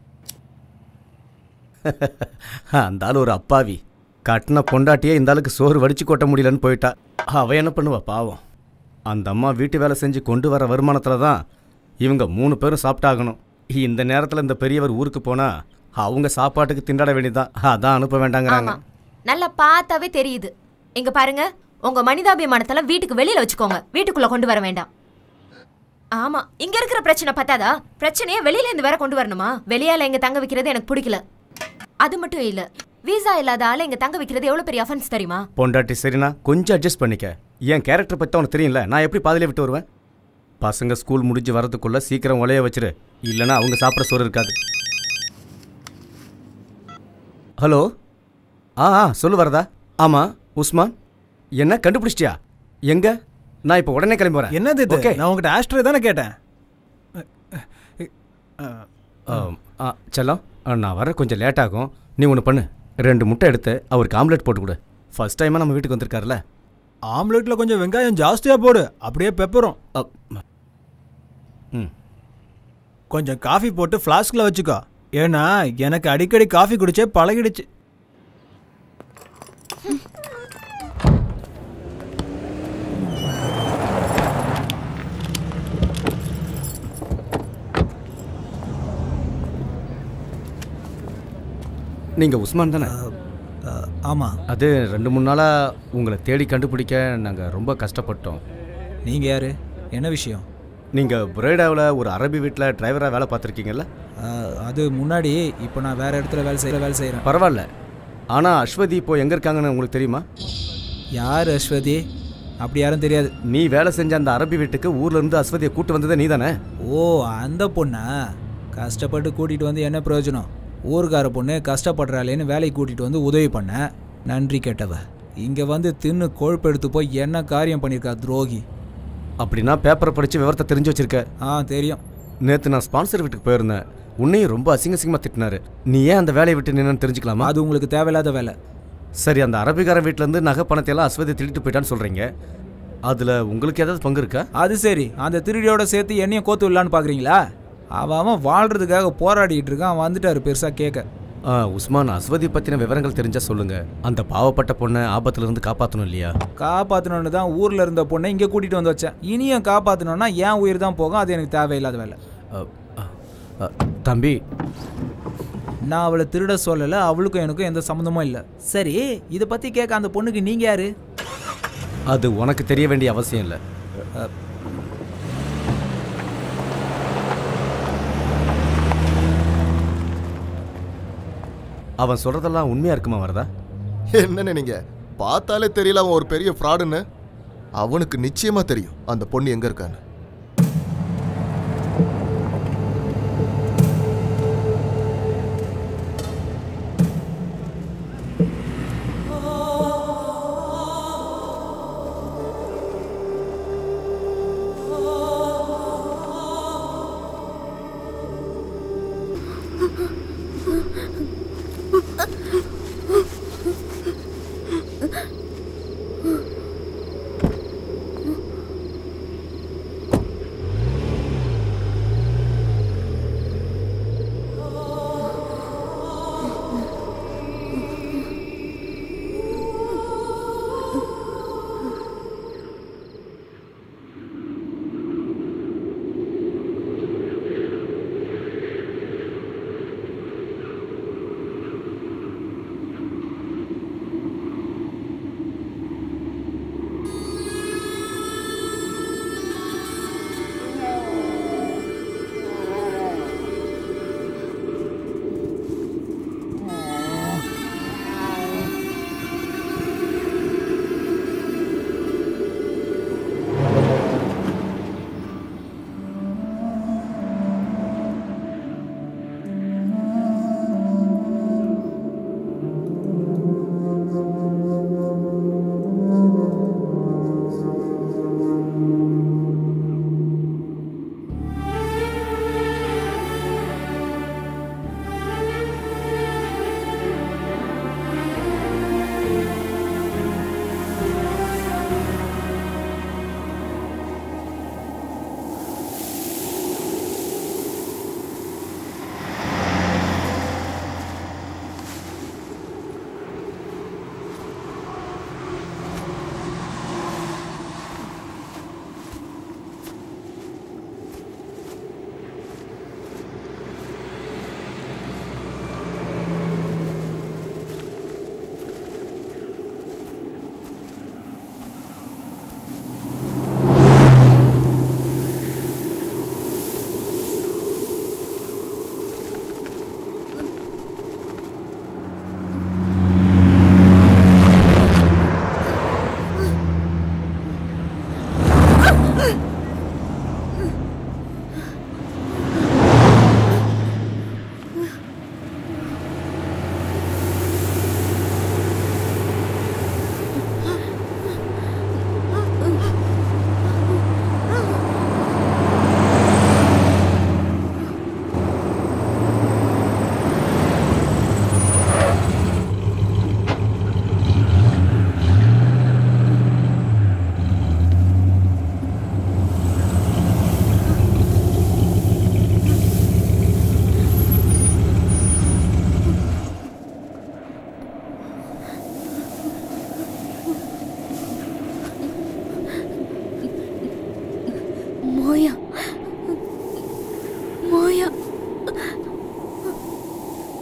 அந்த ஆள் ஒரு அப்பாவி கட்டின பொண்டாட்டியே இந்த ஆளுக்கு சோறு வடிச்சு கொட்ட முடியலன்னு போயிட்டா அவ என்ன பண்ணுவா பாவம் அந்த அம்மா வீட்டு வேலை செஞ்சு கொண்டு வர வருமானத்தில் தான் இவங்க மூணு பேரும் சாப்பிட்டாகணும் இந்த நேரத்தில் இந்த பெரியவர் ஊருக்கு போனா அவங்க சாப்பாட்டுக்கு திண்டாட வேண்டியதுதான் அதான் அனுப்ப வேண்டாங்கிறாங்க ஆமா நல்லா பார்த்தாவே தெரியுது இங்க பாருங்க உங்க மனிதாபிமானத்தெல்லாம் வீட்டுக்கு வெளியில வச்சுக்கோங்க வீட்டுக்குள்ள கொண்டு வர வேண்டாம் ஆமா இங்க இருக்கிற பிரச்சனை பத்தாதா பிரச்சனையை வெளியில இருந்து வேற கொண்டு வரணுமா வெளியால இங்க தங்க வைக்கிறது எனக்கு பிடிக்கல அது மட்டும் இல்ல வீசா இல்லாத ஆளை இங்க தங்க வைக்கிறது எவ்வளவு பெரிய அஃபென்ஸ் தெரியுமா பொண்டாட்டி சரிண்ணா கொஞ்சம் அட்ஜஸ்ட் பண்ணிக்க என் கேரக்டர் பற்றி உனக்கு தெரியும்ல நான் எப்படி பாதியிலே விட்டு வருவேன் பசங்க ஸ்கூல் முடிஞ்சு வரதுக்குள்ள சீக்கிரம் உலைய வச்சிரு இல்லைன்னா அவங்க சாப்பிட்ற சோறு இருக்காது ஹலோ ஆ ஆ சொல்லு வரதா ஆமாம் உஸ்மான் என்ன கண்டுபிடிச்சிட்டியா எங்க நான் இப்போ உடனே கிளம்பி வரேன் என்னது இது ஓகே நான் உங்ககிட்ட ஆஸ்ட்ரே தானே கேட்டேன் ஆம், ஆ செல்லம் ஆ, நான் வர கொஞ்சம் லேட் ஆகும் நீ ஒன்று பண்ணு ரெண்டு முட்டை எடுத்து அவருக்கு ஆம்லெட் போட்டு கொடு ஃபர்ஸ்ட் டைமாக நம்ம வீட்டுக்கு வந்திருக்காருல்ல ஆம்லெட்ல கொஞ்சம் வெங்காயம் ஜாஸ்தியா போடு அப்படியே பெப்பரும் ம் கொஞ்சம் காஃபி போட்டு ஃப்ளாஸ்கில் வச்சுக்கோ ஏன்னா எனக்கு அடிக்கடி காஃபி குடிச்சே பழகிடுச்சு நீங்கள் உஸ்மான் தானே ஆமாம் அது ரெண்டு மூணு நாளாக உங்களை தேடி கண்டுபிடிக்க நாங்கள் ரொம்ப கஷ்டப்பட்டோம் நீங்கள் யார் என்ன விஷயம் நீங்கள் புரேடாவில் ஒரு அரபி வீட்டில் டிரைவராக வேலை பார்த்துருக்கீங்கல்ல அது முன்னாடி இப்போ நான் வேற இடத்துல வேலை செய்கிற வேலை செய்கிறேன் பரவாயில்ல ஆனால் அஸ்வதி இப்போ எங்கே இருக்காங்கன்னு உங்களுக்கு தெரியுமா யார் அஸ்வதி அப்படி யாரும் தெரியாது நீ வேலை செஞ்ச அந்த அரபி வீட்டுக்கு ஊர்ல இருந்து அஸ்வதியை கூட்டு வந்ததே நீ தானே ஓ அந்த பொண்ணா கஷ்டப்பட்டு கூட்டிகிட்டு வந்து என்ன பிரயோஜனம் ஊருக்கார பொண்ணு கஷ்டப்படுறாளேன்னு வேலைக்கு கூட்டிகிட்டு வந்து உதவி பண்ண நன்றி கேட்டவ இங்கே வந்து தின்னு கொழுப்பு எடுத்து போய் என்ன காரியம் பண்ணியிருக்கா துரோகி அப்படின்னா பேப்பரை படித்து விவரத்தை தெரிஞ்சு வச்சிருக்க ஆ தெரியும் நேற்று நான் ஸ்பான்சர் வீட்டுக்கு போயிருந்தேன் உன்னையும் ரொம்ப அசிங்க அசிங்கமாக திட்டினாரு நீ ஏன் அந்த வேலையை விட்டு நின்னு தெரிஞ்சுக்கலாமா அது உங்களுக்கு தேவையில்லாத வேலை சரி அந்த அரபிக்கார வீட்டிலேருந்து நகை பணத்தை எல்லாம் அஸ்வதி திருட்டு போயிட்டான்னு சொல்கிறீங்க அதில் உங்களுக்கு ஏதாவது பங்கு இருக்கா அது சரி அந்த திருடியோட சேர்த்து என்னையும் கோத்து விடலான்னு பார்க்குறீங்களா அவன் அவன் வாழ்றதுக்காக போராடிட்டு இருக்கான் வந்துட்டாரு பெருசாக கேட்க ஆ உஸ்மான் அஸ்வதி பற்றின விவரங்கள் தெரிஞ்சா சொல்லுங்க அந்த பாவப்பட்ட பொண்ணை ஆபத்துல இருந்து காப்பாற்றணும் இல்லையா காப்பாற்றணுன்னு தான் ஊரில் இருந்த பொண்ணை இங்கே கூட்டிகிட்டு வந்து வச்சேன் இனியும் காப்பாற்றணுன்னா என் உயிர் தான் போகும் அது எனக்கு தேவையில்லாத வேலை தம்பி நான் அவளை திருட சொல்லலை அவளுக்கும் எனக்கும் எந்த சம்மந்தமும் இல்லை சரி இதை பற்றி கேட்க அந்த பொண்ணுக்கு நீங்கள் யாரு அது உனக்கு தெரிய வேண்டிய அவசியம் இல்லை அவன் சொல்றதெல்லாம் உண்மையா இருக்குமா வரதா என்னன்னு நீங்க பார்த்தாலே தெரியல அவன் ஒரு பெரிய ஃப்ராடுன்னு அவனுக்கு நிச்சயமா தெரியும் அந்த பொண்ணு எங்க இருக்கான்னு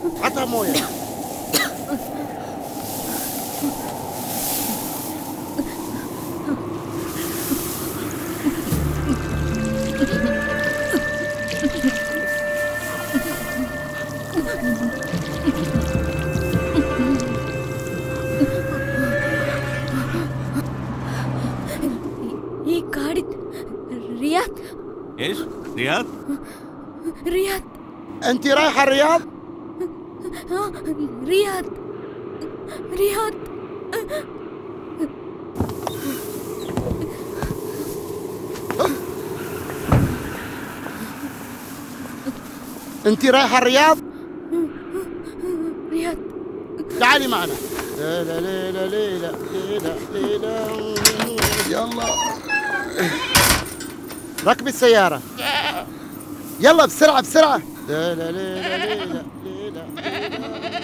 عطها مويه ఈ గాడి రియాద్ ايش رياض రియాద్ انت رايحه الرياض ఆ, రియాద్ రియాద్ انت رايحه الرياض రియాద్ تعالي معنا ليلى ليلى ليلى ليلى ليلى يلا ركبي السيارة يلا بسرعة بسرعة ليلى ليلى ليلى ليلى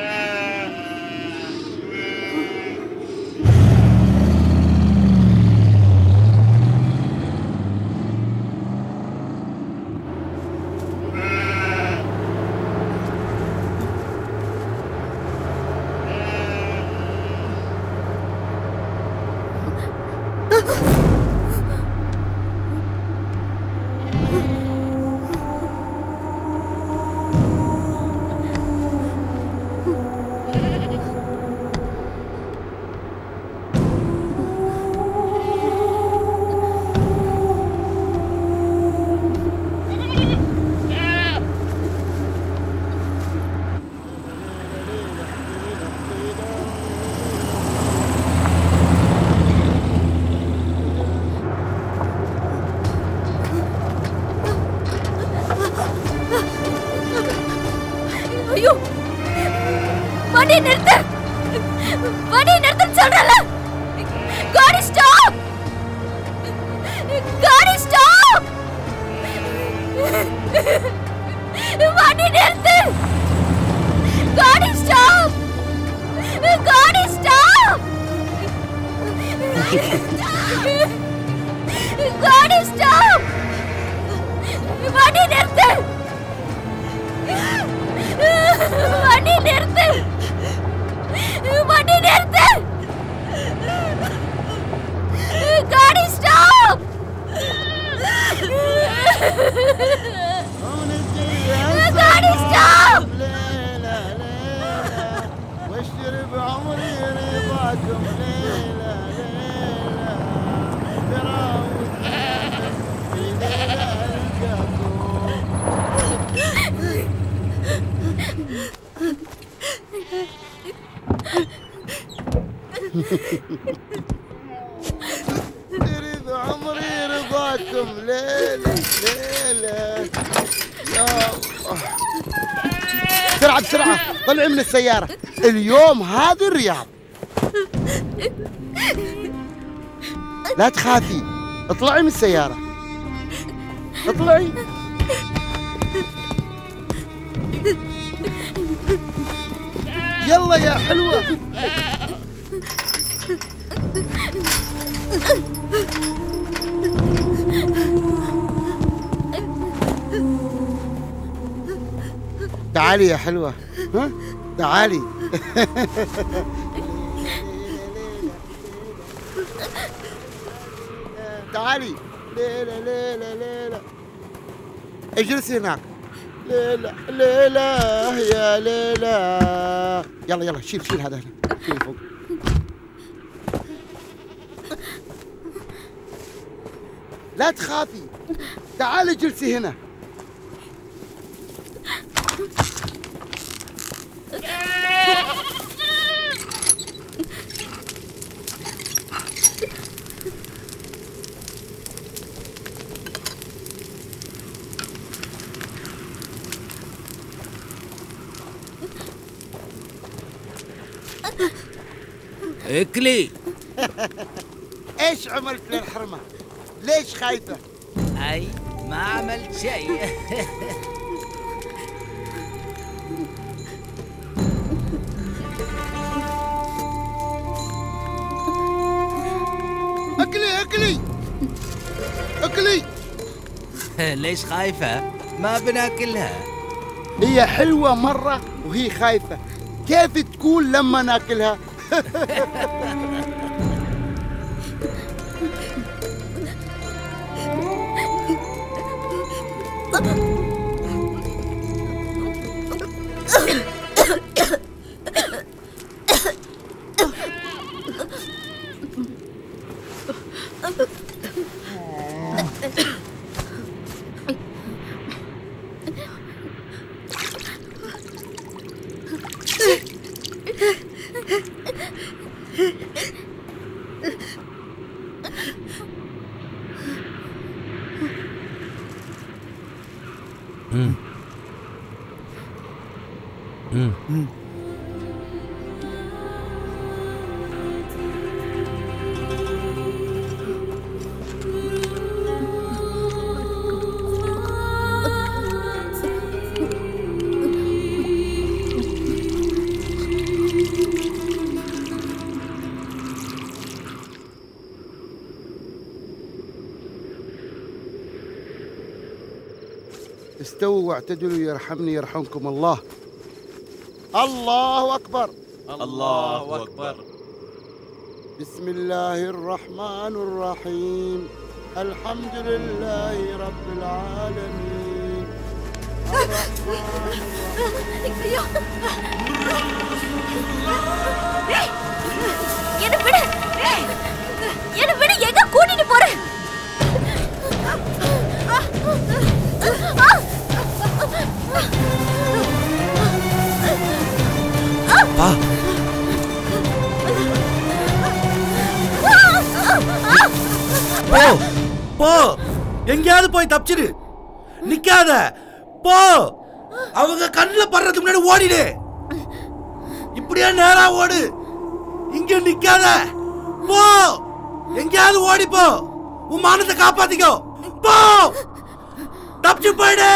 ஐயோ வண்டி நிறுத்து வண்டி நிறுத்துன்னு சொல்றல காடி ஸ்டாப் காடி ஸ்டாப் வண்டி நிறுத்து காடி ஸ்டாப் காடி ஸ்டாப் காடி ஸ்டாப் வண்டி நிறுத்து வண்டி நிறுத்து வண்டி நிறுத்து காடி ஸ்டாப் காடி ஸ்டாப் واشتري بعمري رضاكم ليلى ليلى تراوح في ليلى تريد عمري رضاكم ليلى ليلى يا الله بسرعة بسرعة طلعي من السيارة اليوم هذا الرياض لا تخافي اطلعي من السيارة اطلعي يلا يا حلوة تعالي يا حلوة ها تعالي تعالي ليلى ليلى ليلى اجلسي هناك ليلى ليلى يا ليلى يلا يلا شيل شيل هذا هنا شيل فوق لا تخافي تعالي اجلسي هنا اكلي ايش عملت للحرمة؟ ليش خايفة؟ اي ما عملت شيء اكلي اكلي اكلي ليش خايفة؟ ما بناكلها هي حلوة مرة وهي خايفة كيف تكون لما ناكلها ம் ம் استووا واعتدلوا يرحمني يرحمكم الله الله أكبر الله أكبر بسم الله الرحمن الرحيم الحمد لله رب العالمين என்ன விடு என்ன விடு எங்க கூட்டிட்டு போற பா போ போ எங்கேயாவது போய் தப்பிச்சிரு நிக்காத போ அவங்க கண்ணில் படுறதுக்கு முன்னாடி ஓடிடு இப்படியே நேரா ஓடு இங்க நிக்காத போ எங்கேயாவது ஓடி போ உன் மானத்தை காப்பாத்திக்கோ போ தப்பிச்சு போயிடு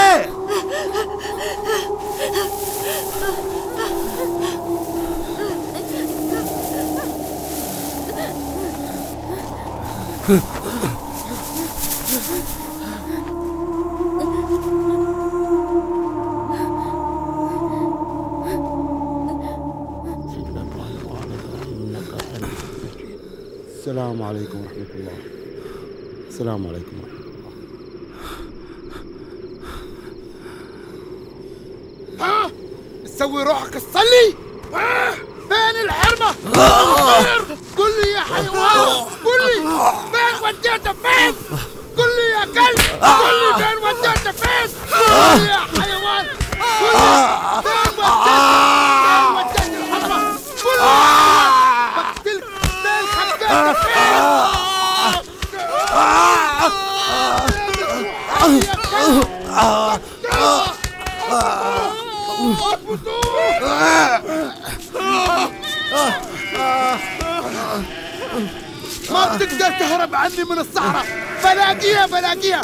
السلام عليكم ورحمة الله السلام عليكم ورحمة الله ها تسوي روحك تصلي آه، فين الحرمة قل لي يا حيوان قل لي فين وديته فين قل لي يا كلب قل لي فين وديته فين قل لي يا حيوان قل لي فين وديته فين وديته الحرمة قل لي بقتلك فين خبيته ما بتقدر تهرب عني من الصحراء بلاقيها بلاقيها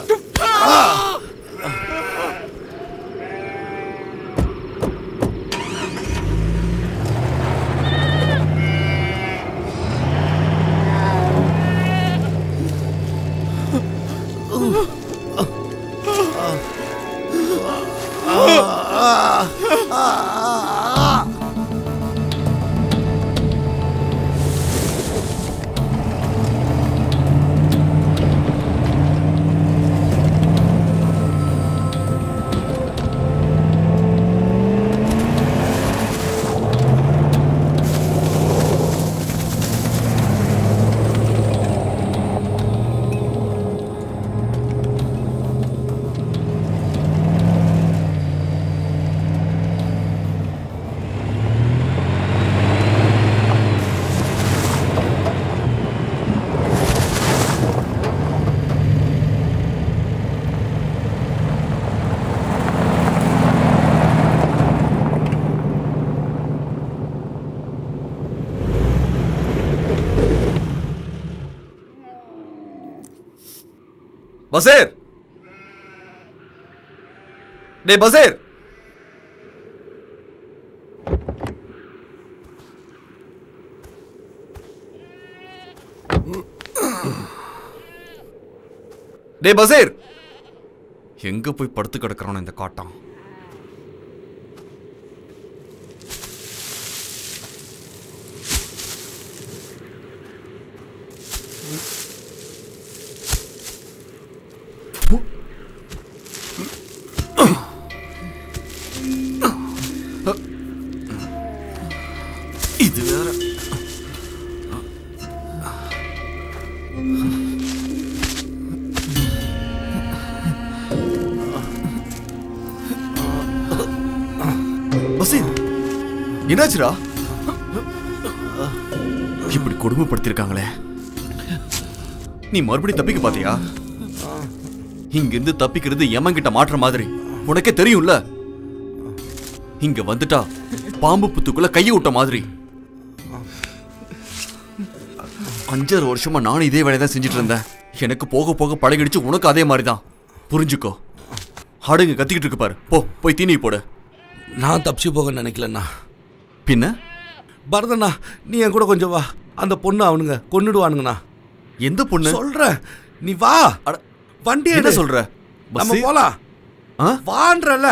பசீர் டேய் பசீர் டேய் பசீர் எங்க போய் படுத்து கிடக்குறானோ இந்த காட்டான் பசீர் என்னாச்சுடா இப்படி கொடுமைப்படுத்திருக்காங்களே நீ மறுபடியும் தப்பிக்க பாத்தியா இங்கிருந்து தப்பிக்கிறது எமன்கிட்ட மாற்ற மாதிரி உனக்கே தெரியும்ல இங்க வந்துட்டா பாம்பு புத்துக்குள்ள கையை விட்ட மாதிரி அஞ்சாறு வருஷமா நானும் இதே வேலையை தான் செஞ்சுட்டு இருந்தேன் எனக்கு போக போக பழகிடுச்சு உனக்கு அதே மாதிரி தான் புரிஞ்சுக்கோ ஆடுங்க கத்திக்கிட்டு இருக்கு பாரு போ போய் தீனி போடு நான் தப்பிச்சு போக நினைக்கலண்ணா பின்ன பரதண்ணா நீ என் கூட கொஞ்சம் வா அந்த பொண்ணு அவனுங்க கொன்னுடுவானுங்கண்ணா எந்த பொண்ணு சொல்றேன் நீ வா வண்டி என்ன எடு. சொல்ற? நம்ம பஸ்ஸு? போலாம் வான்றல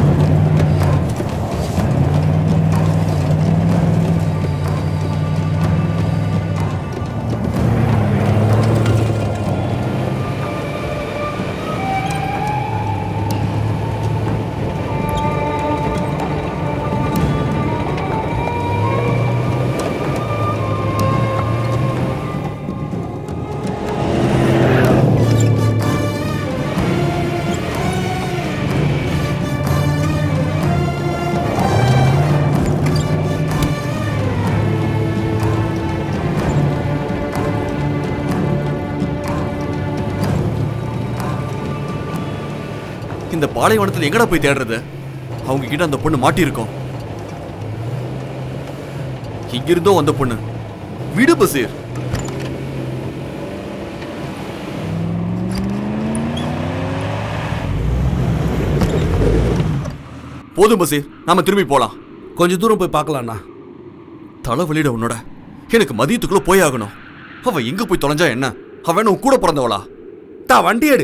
இந்த பாலைவனத்துல எங்கடா போய் தேடுறது அவங்க கிட்ட அந்த பொண்ணு மாட்டியிருக்கோம் இங்கிருந்தோ வந்த பொண்ணு விடு பசீர் போதும் பசீர் நாம திரும்பி போலாம் கொஞ்சம் தூரம் போய் பார்க்கலாம்ண்ணா தலைவலிட உன்னோட எனக்கு மதியத்துக்குள்ள போய் ஆகணும் அவ எங்க போய் தொலைஞ்சா என்ன அவ என்ன உன் கூட பிறந்தவளா தா வண்டி எடு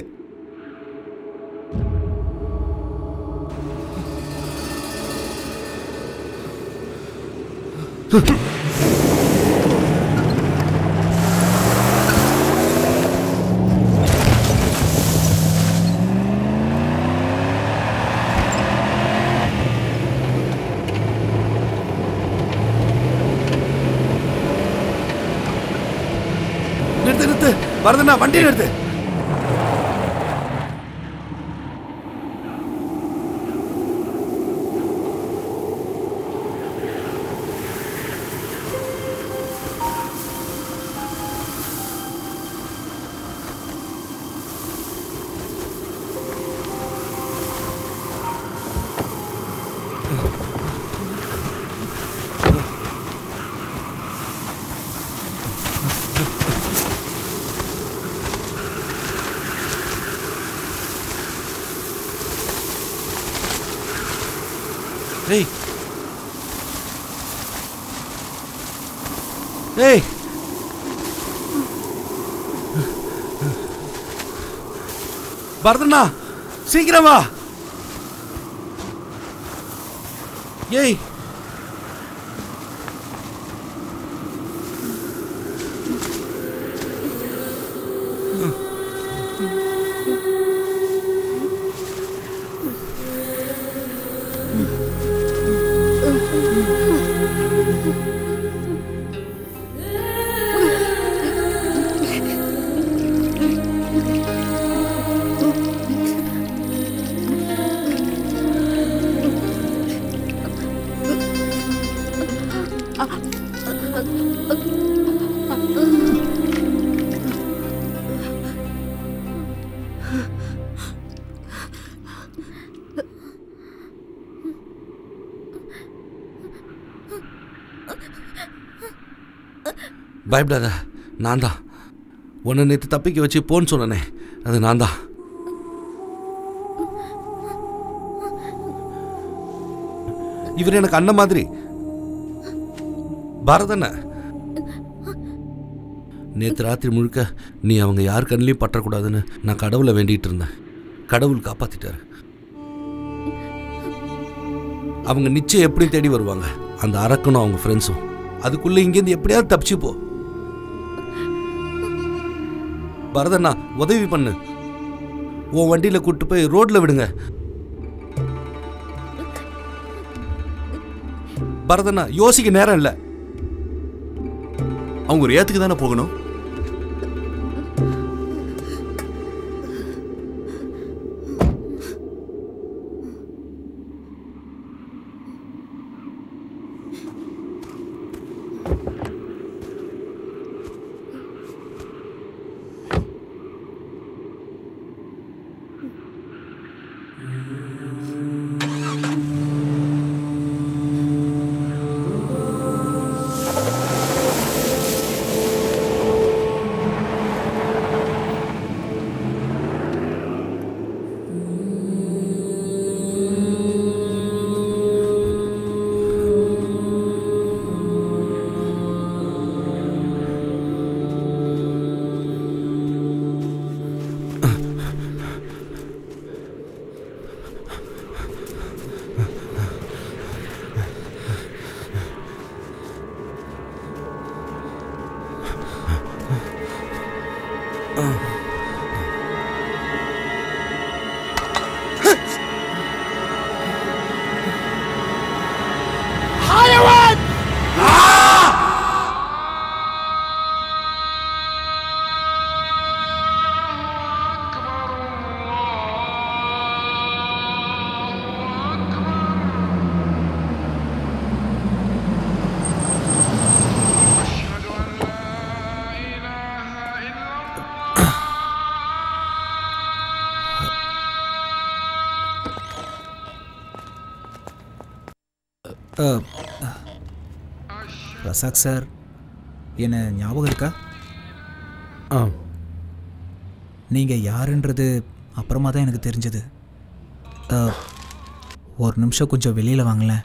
நிறுத்து நிறுத்து பரதண்ணா வண்டி நிறுத்து ஏய் ஏய் பரதண்ணா சீக்கிரம் வா ஏய் பயப்படாத நான் தான் உன்னை நேற்று தப்பிக்க வச்சு போன்னு சொன்னனே அது நான் தான் இவர் எனக்கு அண்ணன் மாதிரி பரதண்ண நேற்று ராத்திரி முழுக்க நீ அவங்க யார் கண்ணிலையும் பற்றக்கூடாதுன்னு நான் கடவுளை வேண்டிகிட்டு இருந்தேன் கடவுள் காப்பாத்திட்டாரு அவங்க நிச்சயம் எப்படி தேடி வருவாங்க அந்த அரக்கனும் அவங்க ஃப்ரெண்ட்ஸும் அதுக்குள்ள இங்கேருந்து எப்படியாவது தப்பிச்சு போ பரதண்ணா உதவி பண்ணு உன் வண்டியில கூட்டு போய் ரோட்ல விடுங்க பரதண்ணா யோசிக்க நேரம் இல்லை அவங்க ஒரு ஏத்துக்கு தானே போகணும் حيوان அஹ், ரசாக் சார் என்ன ஞாபகம் இருக்கா ஆ நீங்கள் யாருன்றது அப்புறமா தான் எனக்கு தெரிஞ்சது அஹ், ஒரு நிமிஷம் கொஞ்சம் வெளியில் வாங்களேன்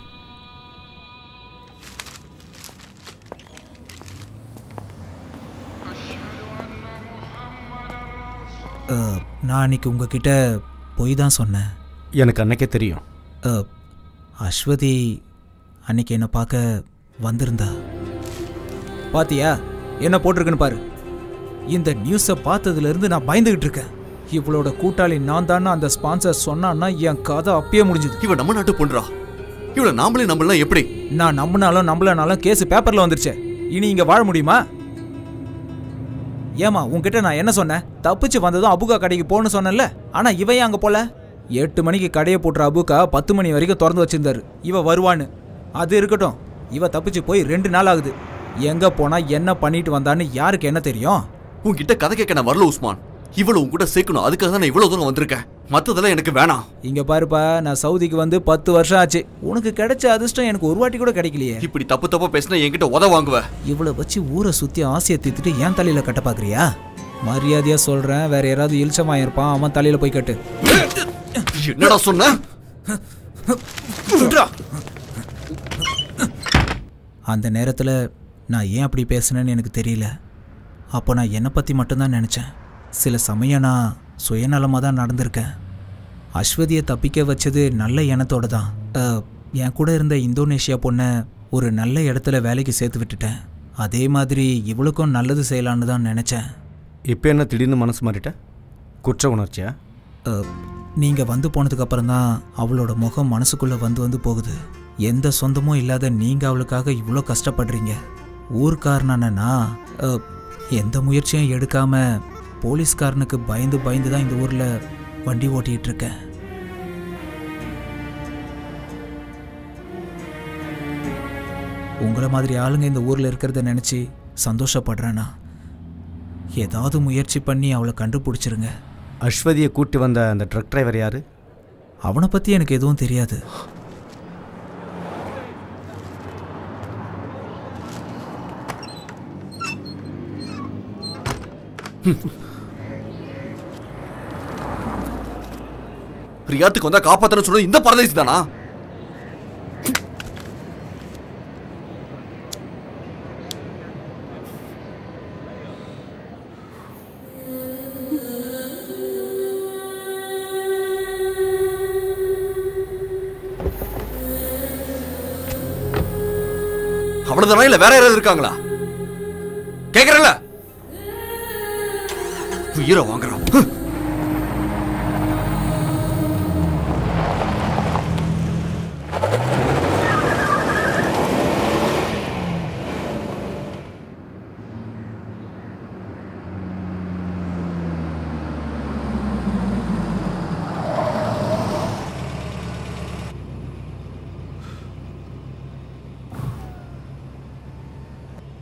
அஹ், நான் அன்னைக்கு உங்ககிட்ட பொய் தான் சொன்னேன் எனக்கு அன்னைக்கே தெரியும் அஹ், அஸ்வதி அன்னைக்கு என்னை பார்க்க வந்திருந்தா பாத்தியா என்ன போட்டிருக்குன்னு பாரு இந்த நியூஸை பார்த்ததுலேருந்து நான் பயந்துகிட்டு இருக்கேன் இவளோட கூட்டாளி நான் தானே அந்த ஸ்பான்சர் சொன்னான்னா என் கதை அப்பயே முடிஞ்சது இவ நம்ம நாட்டு பொண்ணுடா இவளை நாமளே நம்மளாம் எப்படி நான் நம்பினாலும் நம்பலனாலும் கேஸ் பேப்பர்ல வந்துருச்சே இனி இங்க வாழ முடியுமா ஏமா உன்கிட்ட நான் என்ன சொன்னேன் தப்பிச்சு வந்ததும் அபுகா கடைக்கு போன்னு சொன்னேன்ல ஆனா இவன் ஏன் அங்க போல எட்டு மணிக்கு கடையை போட்டுற அபுகா பத்து மணி வரைக்கும் திறந்து வச்சிருந்தாரு இவ வருவான்னு அது இருக்கட்டும் இவ தப்பிச்சு போய் ரெண்டு நாள் ஆகுது எங்க போனா என்ன பண்ணிட்டு வந்தான்னு யாருக்கு என்ன தெரியும் உன்கிட்ட கதை கேட்க நான் வரல உஸ்மான் இவ்வளவு உன் கூட சேர்க்கணும் அதுக்காக தான் நான் இவ்வளவு தூரம் வந்திருக்கேன் மத்ததெல்லாம் எனக்கு வேணாம் இங்க பாருப்பா நான் சவுதிக்கு வந்து பத்து வருஷம் ஆச்சு உனக்கு கிடைச்ச அதிர்ஷ்டம் எனக்கு ஒரு வாட்டி கூட கிடைக்கலையே இப்படி தப்பு தப்பா பேசினா என்கிட்ட உத வாங்குவ இவ்வளவு வச்சு ஊரை சுத்தி ஆசையை தீர்த்துட்டு ஏன் தலையில கட்ட பாக்குறியா மரியாதையா சொல்றேன் வேற யாராவது இழிச்சமா இருப்பான் அவன் தலையில போய் கட்டு என்னடா சொன்ன அந்த நேரத்தில் நான் ஏன் அப்படி பேசுனேன்னு எனக்கு தெரியல அப்போ நான் என்னை பற்றி மட்டும்தான் நினச்சேன் சில சமயம் நான் சுயநலமாக தான் நடந்திருக்கேன் அஸ்வதியை தப்பிக்க வச்சது நல்ல எண்ணத்தோட தான் அஹ், என் கூட இருந்த இந்தோனேஷியா பொண்ணை ஒரு நல்ல இடத்துல வேலைக்கு சேர்த்து விட்டுட்டேன் அதே மாதிரி இவளுக்கும் நல்லது செய்யலான்னு தான் நினச்சேன் இப்போ என்ன திடீர்னு மனசு மாறிட்ட குற்ற உணர்ச்சியா நீங்கள் வந்து போனதுக்கப்புறம் தான் அவளோட முகம் மனசுக்குள்ளே வந்து வந்து போகுது எந்த சொந்தமும் இல்லாத நீங்கள் அவளுக்காக இவ்வளோ கஷ்டப்படுறீங்க ஊர்க்காரனான நான் அஹ், எந்த முயற்சியும் எடுக்காம போலீஸ்காரனுக்கு பயந்து பயந்து தான் இந்த ஊரில் வண்டி ஓட்டிகிட்டு இருக்கேன் உங்களை மாதிரி ஆளுங்க இந்த ஊரில் இருக்கிறத நினச்சி சந்தோஷப்படுறேன்னா ஏதாவது முயற்சி பண்ணி அவளை கண்டுபிடிச்சிருங்க அஸ்வதியை கூட்டி வந்த அந்த ட்ரக் டிரைவர் யாரு அவனை பற்றி எனக்கு எதுவும் தெரியாது ரியாத்துக்கு வந்தா காப்பாத்தணும் சொன்னது இந்த பரதேசி தானா அவ்வளவுதானா இல்ல வேற யாராவது இருக்காங்களா கேக்குறல உயிரை வாங்குறான் ஹ்.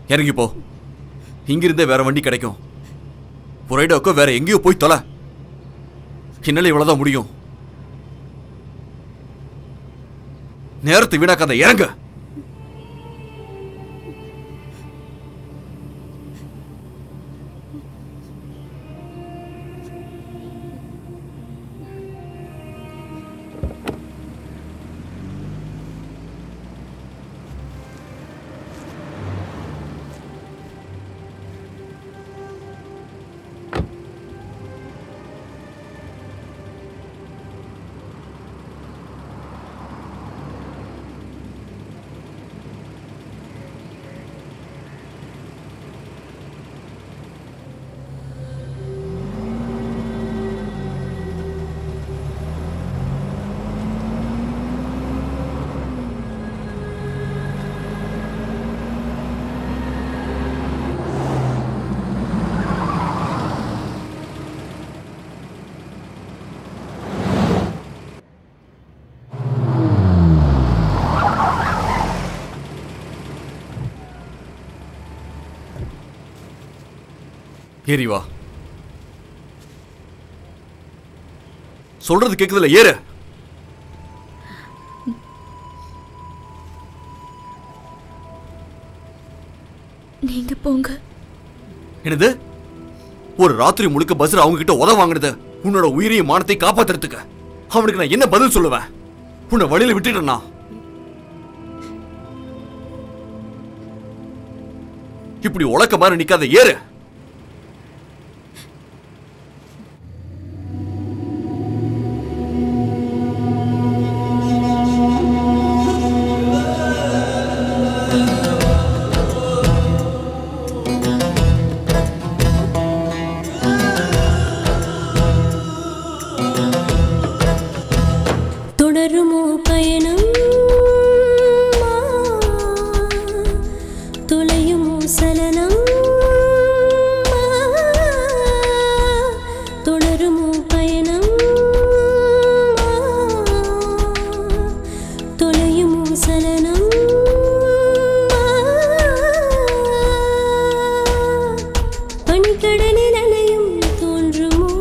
இறங்கி போ இங்கிருந்தே வேற வண்டி கிடைக்கும் புரைடாக்கோ வேற எங்கேயோ போய் தொலை என்னால இவ்வளவுதான் முடியும் நேரத்தை வீணாக்காத இறங்க ஏறி வா சொல்றது கேக்குதுல ஏறு நீங்க போங்க என்னது ஒரு ராத்திரி முழுக்க பஸ்ல அவங்க கிட்ட உதவ வாங்குனது உன்னோட உயிரையும் மானத்தையும் காப்பாத்துறதுக்கு அவனுக்கு நான் என்ன பதில் சொல்லுவேன் உன்னை வழியில விட்டுட்டேன்னா இப்படி உலக்க மாதிரி நிக்காத ஏறு தொடருமோ பயணம் தொலையுமோ சலனம் தொடருமோ பயணம் தொலையுமோ சலனம் பனிக்கடலில் அலையும் தோன்றுமோ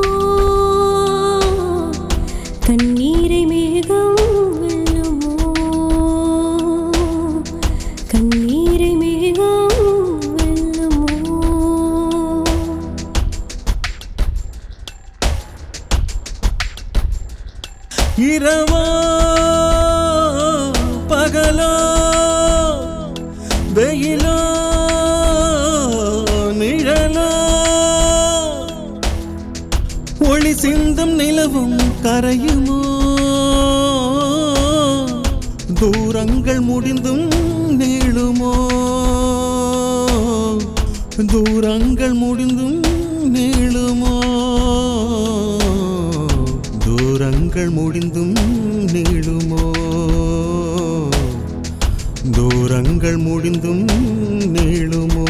கண்ணீரை மேகம் வெல்லுமோ கண்ணீரை மேகம் வெல்லுமோ இரவோ பகலோ வெயிலோ நிழலோ ஒளி சிந்தும் நிலவும் கரையுமோ தூரங்கள் முடிந்தும் நீளுமோ தூரங்கள் முடிந்தும் நீளுமோ தூரங்கள் முடிந்தும் நீளுமோ தூரங்கள் முடிந்தும் நீளுமோ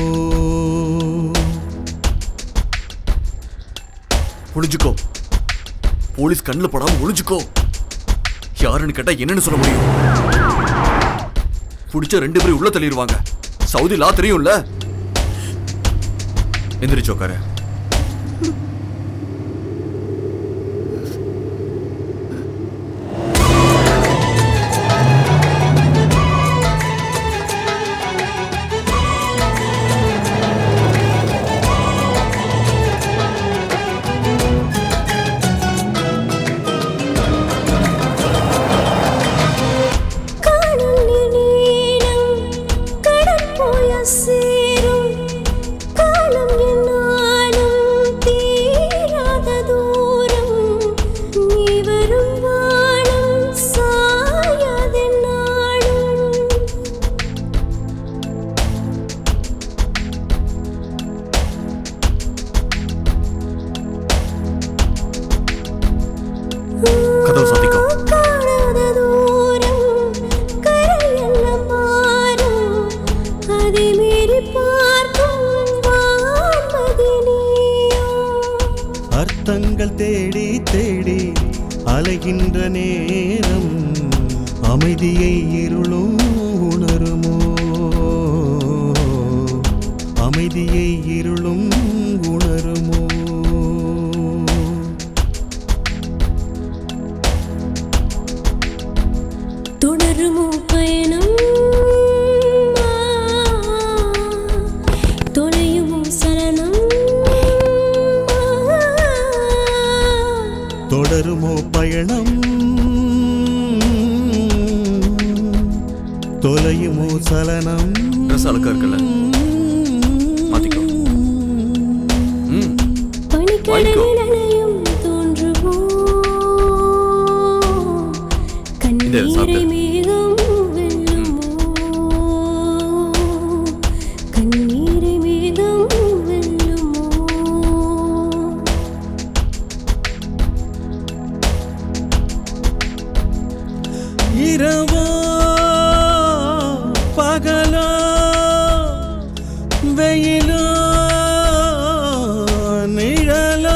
ஒளிஞ்சுக்கோ போலீஸ் கண்ணுல படாம ஒளிஞ்சுக்கோ யாருன்னு கேட்டா என்னன்னு சொல்ல முடியும் பிடிச்ச ரெண்டு பேரும் உள்ள தள்ளிடுவாங்க சவுதி லா தெரியும்ல எந்திரிச்சு உட்காரு காணல் நீளம் கடல் போய சேரும் காலம் என்னாலும் தீராத தூரம் நீ வரும் வானம் சாயாதென்னாலும் கதவு சாத்திக்கோ காணாத தூரம் கரையெல்லாம் மாறும் அதை மீறி பார்க்கும் வான்மதி அர்த்தங்கள் தேடி தேடி அலைகின்ற நேரம் அமைதியை இருளும் உணருமோ தொலையுமோ சலனம் ட்ரெஸ் அழுக்கா இருக்குல்ல மாத்திக்கோ ம் வாங்கிக்கோ பனிக்கடலில் தோன்றுமோ இதை கண்ணீரை சாப்பிடு மேகம் வெல்லுமோ கண்ணீரை மேகம் வெல்லுமோ இரவோ பகலோ வெயிலோ நிழலோ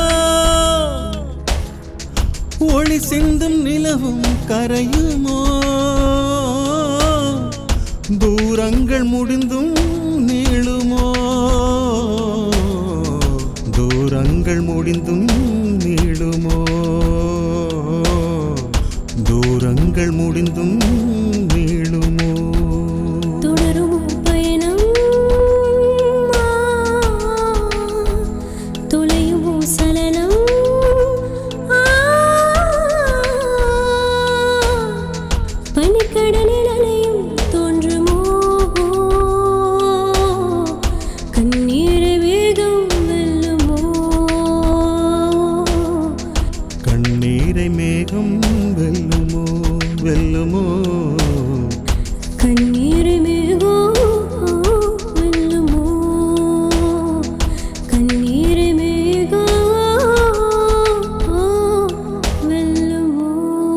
ஒளி சிந்தும் நிலவும் கரையுமோ தூரங்கள் முடிந்தும் நீளுமோ தூரங்கள் முடிந்தும் நீளுமோ தூரங்கள் முடிந்தும் நீளுமோ தொடருமோ பயணம் ஆ, தொலையுமோ சலனம் ஆ, பனிக்கடலில் அலையும் தோன்றுமோ கண்ணீரை வேகம் வெல்லுமோ கண்ணீரை மேகம் வெல்லுமோ வெல்லுமோ கண்ணீரை மேகம் வெல்லுமோ கண்ணீரை மேகம் வெல்லுமோ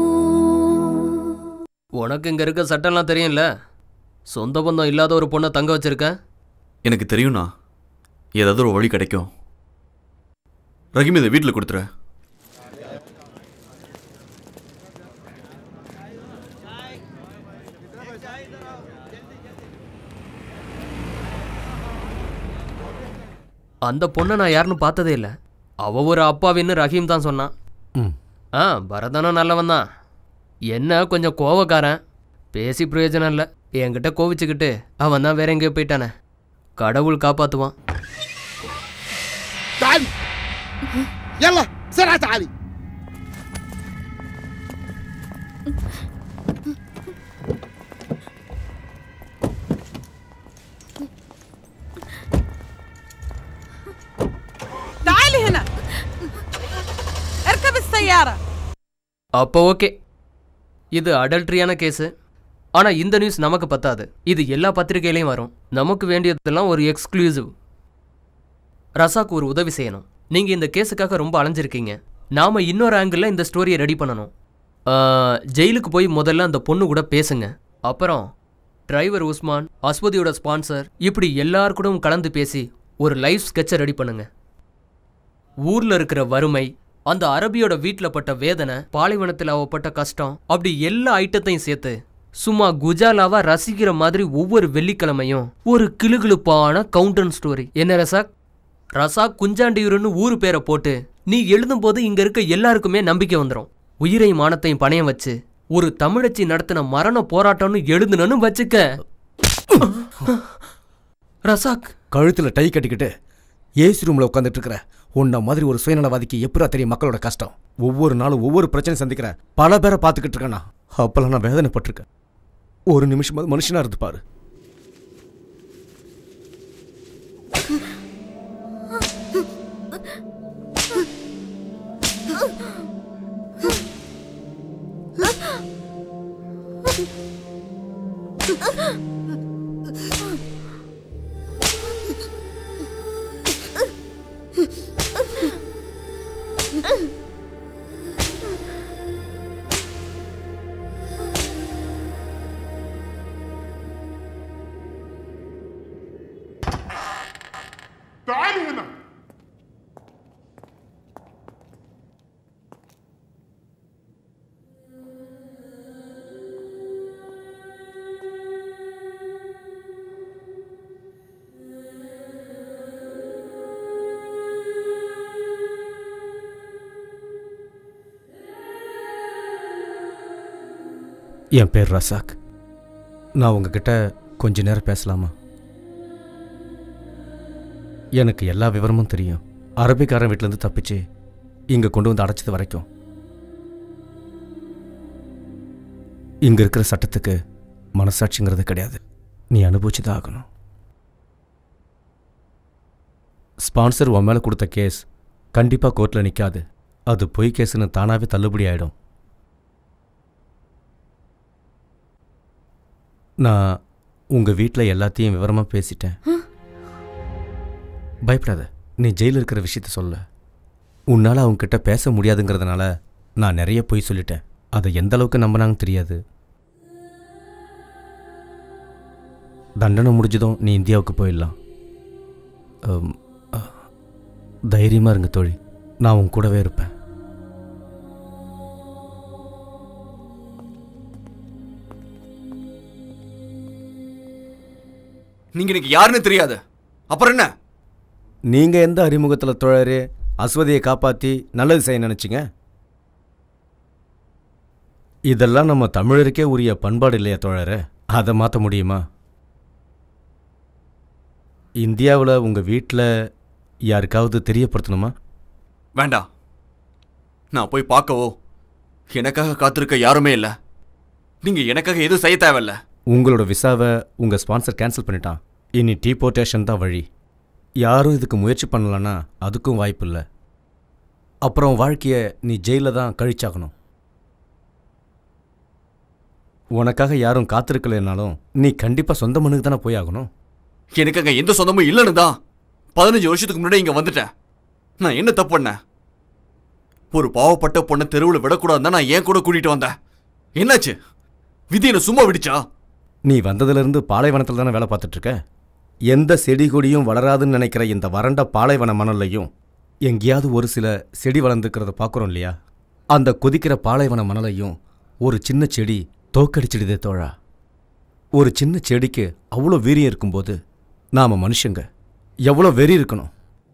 உனக்கு இங்க இருக்க சட்டம்லாம் தெரியும்ல சொந்த பந்தம் இல்லாத ஒரு பொண்ணை தங்க வச்சிருக்க எனக்கு தெரியும்ண்ணா ஏதாவது ஒரு வழி கிடைக்கும் ரஹீம் இதை வீட்டில் கொடுத்துரு அந்த பொண்ணை நான் யாருன்னு பார்த்ததே இல்லை அவ ஒரு அப்பாவின்னு ரஹீம் தான் சொன்னான் ம். ஆ பரதனும் நல்லவன் தான் என்ன கொஞ்சம் கோவக்காரன் பேசி பிரயோஜனம் இல்லை என்கிட்ட கோவிச்சுக்கிட்டு அவன் தான் வேற எங்கேயோ போயிட்டானே கடவுள் காப்பாத்துவான் تعالي يلا بسرعة تعالي تعالي هنا اركب السيارة அப்போ ஓகே இது அடல்ட்ரியான கேஸு ஆனால் இந்த நியூஸ் நமக்கு பத்தாது இது எல்லா பத்திரிகையிலையும் வரும் நமக்கு வேண்டியதெல்லாம் ஒரு எக்ஸ்க்ளூசிவ் ரசாக்கு ஒரு உதவி செய்யணும் நீங்கள் இந்த கேஸுக்காக ரொம்ப அலைஞ்சிருக்கீங்க நாம் இன்னொரு ஆங்கிளில் இந்த ஸ்டோரியை ரெடி பண்ணணும் ஆ, ஜெயிலுக்கு போய் முதல்ல அந்த பொண்ணு கூட பேசுங்க அப்புறம் டிரைவர் உஸ்மான் அஸ்வதியோட ஸ்பான்சர் இப்படி எல்லார் கூடவும் கலந்து பேசி ஒரு லைஃப் ஸ்கெட்சை ரெடி பண்ணுங்க ஊர்ல இருக்கிற வறுமை அந்த அரபியோட வீட்ல பட்ட வேதனை பாலைவனத்தில் அவ பட்ட கஷ்டம் அப்படி எல்லா ஐட்டத்தையும் சேர்த்து சும்மா குஜாலாவா ரசிக்கிற மாதிரி ஒவ்வொரு வெள்ளிக்கிழமையும் ஒரு கிளுகிளுப்பான கவுண்டன் ஸ்டோரி என்ன ரசாக் ரசாக் குஞ்சாண்டியூருன்னு ஊரு பேரை போட்டு நீ எழுதும்போது இங்க இருக்க எல்லாருக்குமே நம்பிக்கை வந்துடும் உயிரையும் மானத்தையும் பணையம் வச்சு ஒரு தமிழச்சி நடத்தின மரண போராட்டம்னு எழுதுனன்னு வச்சுக்க ரசாக் கழுத்தில் டை கட்டிக்கிட்டு ஏசி ரூமில் உட்காந்துட்டு இருக்கிற உன்ன மாதிரி ஒரு சுயநலவாதிக்கு எப்படா தெரியும் மக்களோட கஷ்டம் ஒவ்வொரு நாளும் ஒவ்வொரு பிரச்சனை சந்திக்கிறேன் பல பேரை பார்த்துக்கிட்டு இருக்கேனா அப்பெல்லாம் நான் வேதனைப்பட்டிருக்கேன் ஒரு நிமிஷம் மனுஷனா இருந்து பாரு تعالي هنا என் பேர் ரசாக் நான் உங்ககிட்ட கொஞ்ச நேரம் பேசலாமா எனக்கு எல்லா விவரமும் தெரியும் அரபிக்காரன் வீட்டிலேருந்து தப்பிச்சு இங்கே கொண்டு வந்து அடைச்சது வரைக்கும் இங்கே இருக்கிற சட்டத்துக்கு மனசாட்சிங்கிறது கிடையாது நீ அனுபவிச்சு தான் ஆகணும் ஸ்பான்சர் உன் மேலே கொடுத்த கேஸ் கண்டிப்பாக கோர்ட்டில் நிற்காது அது பொய் கேஸ்னு தானாகவே தள்ளுபடி ஆகிடும் நான் உங்கள் வீட்டில் எல்லாத்தையும் விவரமாக பேசிட்டேன் பயப்படாத நீ ஜெயிலில் இருக்கிற விஷயத்த சொல்ல உன்னால் அவங்கக்கிட்ட பேச முடியாதுங்கிறதுனால நான் நிறைய பொய் சொல்லிட்டேன் அதை எந்த அளவுக்கு நம்பினாங்கன்னு தெரியாது தண்டனை முடிஞ்சதும் நீ இந்தியாவுக்கு போயிடலாம் அம், அ, தைரியமா இருங்க தோழி நான் உன் கூடவே இருப்பேன் நீங்க எனக்கு யாருன்னு தெரியாது அப்புறம் என்ன நீங்க எந்த அறிமுகத்தில் தோழரு அஸ்வதியை காப்பாற்றி நல்லது செய்ய நினைச்சீங்க இதெல்லாம் நம்ம தமிழருக்கே உரிய பண்பாடு இல்லையா தோழரே அதை மாற்ற முடியுமா இந்தியாவில் உங்கள் வீட்டில் யாருக்காவது தெரியப்படுத்தணுமா வேண்டாம் நான் போய் பார்க்கவோ எனக்காக காத்திருக்க யாருமே இல்லை நீங்க எனக்காக எதுவும் செய்ய தேவையில்ல உங்களோட விசாவை உங்கள் ஸ்பான்சர் கேன்சல் பண்ணிட்டான் இனி டீபோர்ட்டேஷன் தான் வழி யாரும் இதுக்கு முயற்சி பண்ணலன்னா அதுக்கும் வாய்ப்பு இல்லை அப்புறம் வாழ்க்கையை நீ ஜெயிலில் தான் கழிச்சாகணும் உனக்காக யாரும் காத்திருக்கலைனாலும் நீ கண்டிப்பாக சொந்த மண்ணுக்கு தானே போய் ஆகணும் எனக்கு அங்க எந்த சொந்தமும் இல்லைன்னு தான் பதினஞ்சு வருஷத்துக்கு முன்னாடி இங்க வந்துட்டேன் நான் என்ன தப்பு பண்ணேன் ஒரு பாவப்பட்ட பொண்ணை தெருவில் விடக்கூடாதுன்னு நான் ஏன் கூட கூட்டிட்டு வந்தேன் என்னாச்சு விதி என்ன சும்மா விடுச்சா நீ வந்ததிலிருந்து பாலைவனத்தில் தானே வேலை பார்த்துட்டு இருக்க எந்த செடி கொடியும் வளராதுன்னு நினைக்கிற இந்த வறண்ட பாலைவன மணல்லையும் எங்கேயாவது ஒரு சில செடி வளர்ந்துக்கிறத பார்க்குறோம் இல்லையா அந்த கொதிக்கிற பாலைவன மணலையும் ஒரு சின்ன செடி தோக்கடிச்சிடுதே தோழா ஒரு சின்ன செடிக்கு அவ்வளோ வீரியம் இருக்கும்போது நாம மனுஷங்க எவ்வளோ வெறி இருக்கணும்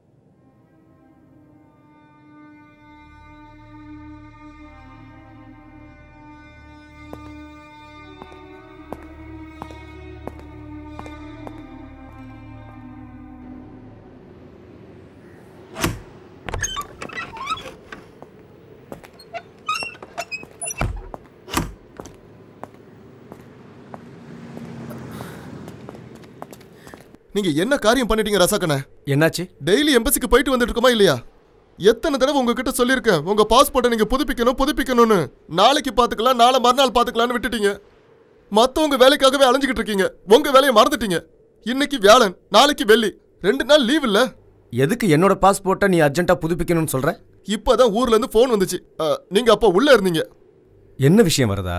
நீங்க என்ன காரியம் பண்ணிட்டீங்க ரசாக்கண்ணே என்னாச்சு டெய்லி எம்பசிக்கு போயிட்டு வந்துட்டு இருக்கோமா இல்லையா எத்தனை தடவை உங்ககிட்ட சொல்லியிருக்கேன் உங்க பாஸ்போர்ட்டை நீங்க புதுப்பிக்கணும் புதுப்பிக்கணும்னு நாளைக்கு பாத்துக்கலாம் நாளை மறுநாள் பாத்துக்கலாம்னு விட்டுட்டீங்க மத்தவங்க வேலைக்காகவே அலைஞ்சுக்கிட்டு இருக்கீங்க உங்க வேலையை மறந்துட்டீங்க இன்னைக்கு வியாழன் நாளைக்கு வெள்ளி ரெண்டு நாள் லீவ் இல்ல எதுக்கு என்னோட பாஸ்போர்ட்டை நீ அர்ஜென்ட்டாக புதுப்பிக்கணும்னு சொல்ற இப்பதான் ஊர்ல இருந்து போன் வந்துச்சு அஹ், நீங்க அப்ப உள்ள இருந்தீங்க என்ன விஷயம் வருதா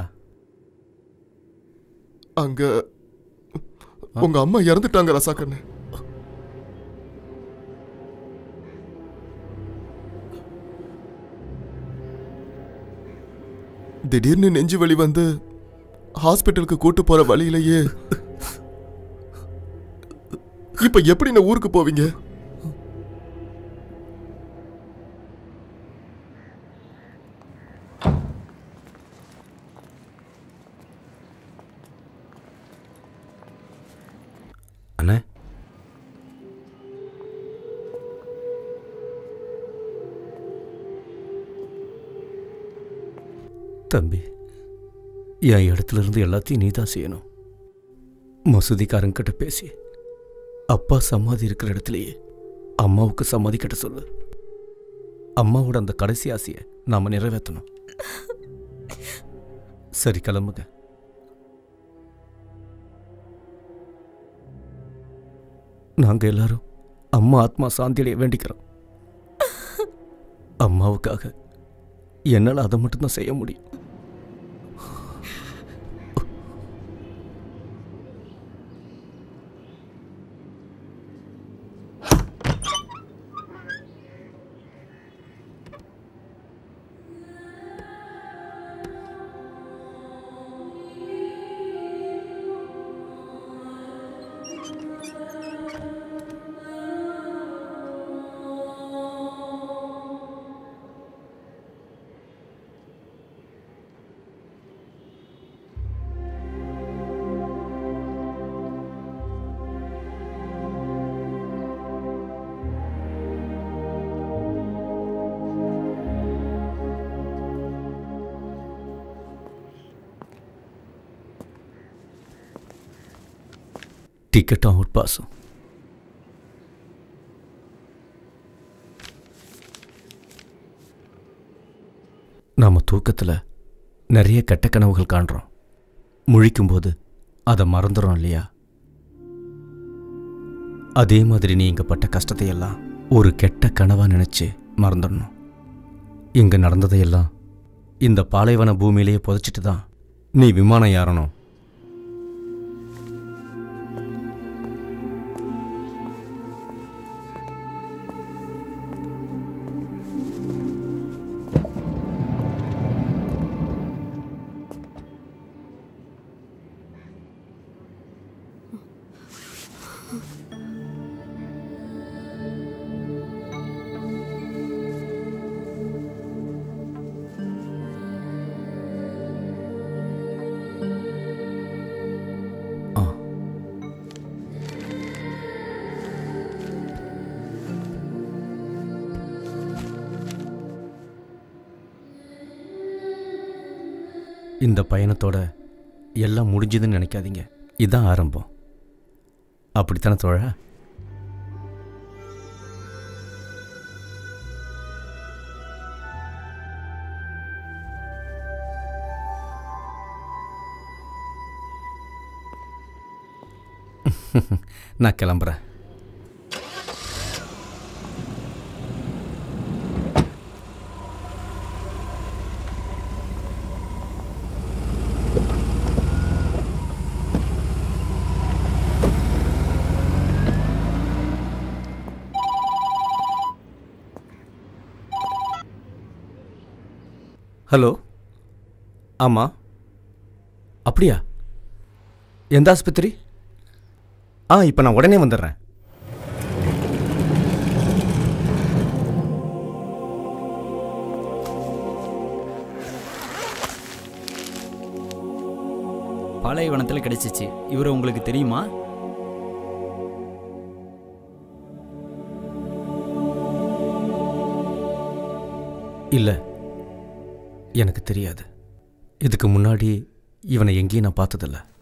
அங்க உங்க அம்மா இறந்துட்டாங்க ரசாக்கண்ணு திடீர்னு நெஞ்சு வலி வந்து ஹாஸ்பிட்டலுக்கு கூட்டு போற வழியிலேயே இப்ப எப்படி நான் ஊருக்கு போவீங்க அண்ணே தம்பி என் இடத்துல இருந்து எல்லாத்தையும் நீ தான் செய்யணும் மசூதிக்காரங்கிட்ட பேசி அப்பா சமாதி இருக்கிற இடத்துலயே அம்மாவுக்கு சமாதி கட்ட சொல்லு அம்மாவோட அந்த கடைசி ஆசையை நாம நிறைவேற்றணும் சரி கிளம்புங்க நாங்க எல்லாரும் அம்மா ஆத்மா சாந்தியடைய வேண்டிக்கிறோம் அம்மாவுக்காக என்னால் அதை மட்டும்தான் செய்ய முடியும் டிக்கெட்டும் அவுட் பாஸும் நாம் தூக்கத்தில் நிறைய கெட்ட கனவுகள் காண்றோம் முழிக்கும்போது அதை மறந்துடும் இல்லையா அதே மாதிரி நீ இங்கே பட்ட கஷ்டத்தையெல்லாம் ஒரு கெட்ட கனவாக நினச்சி மறந்துடணும் இங்கே நடந்ததையெல்லாம் இந்த பாலைவன பூமியிலேயே புதைச்சிட்டு தான் நீ விமானம் ஏறணும் இந்த பயணத்தோட எல்லாம் முடிஞ்சதுன்னு நினைக்காதீங்க இதுதான் ஆரம்பம் அப்படித்தானே தோழா நான் கிளம்புறேன் ஹலோ ஆமாம் அப்படியா எந்த ஆஸ்பத்திரி ஆ இப்போ நான் உடனே வந்துடுறேன் பாலைவனத்தில் கிடைச்சிச்சு இவரை உங்களுக்கு தெரியுமா இல்லை எனக்கு தெரியாது இதுக்கு முன்னாடி இவனை எங்கேயும் நான் பார்த்ததில்ல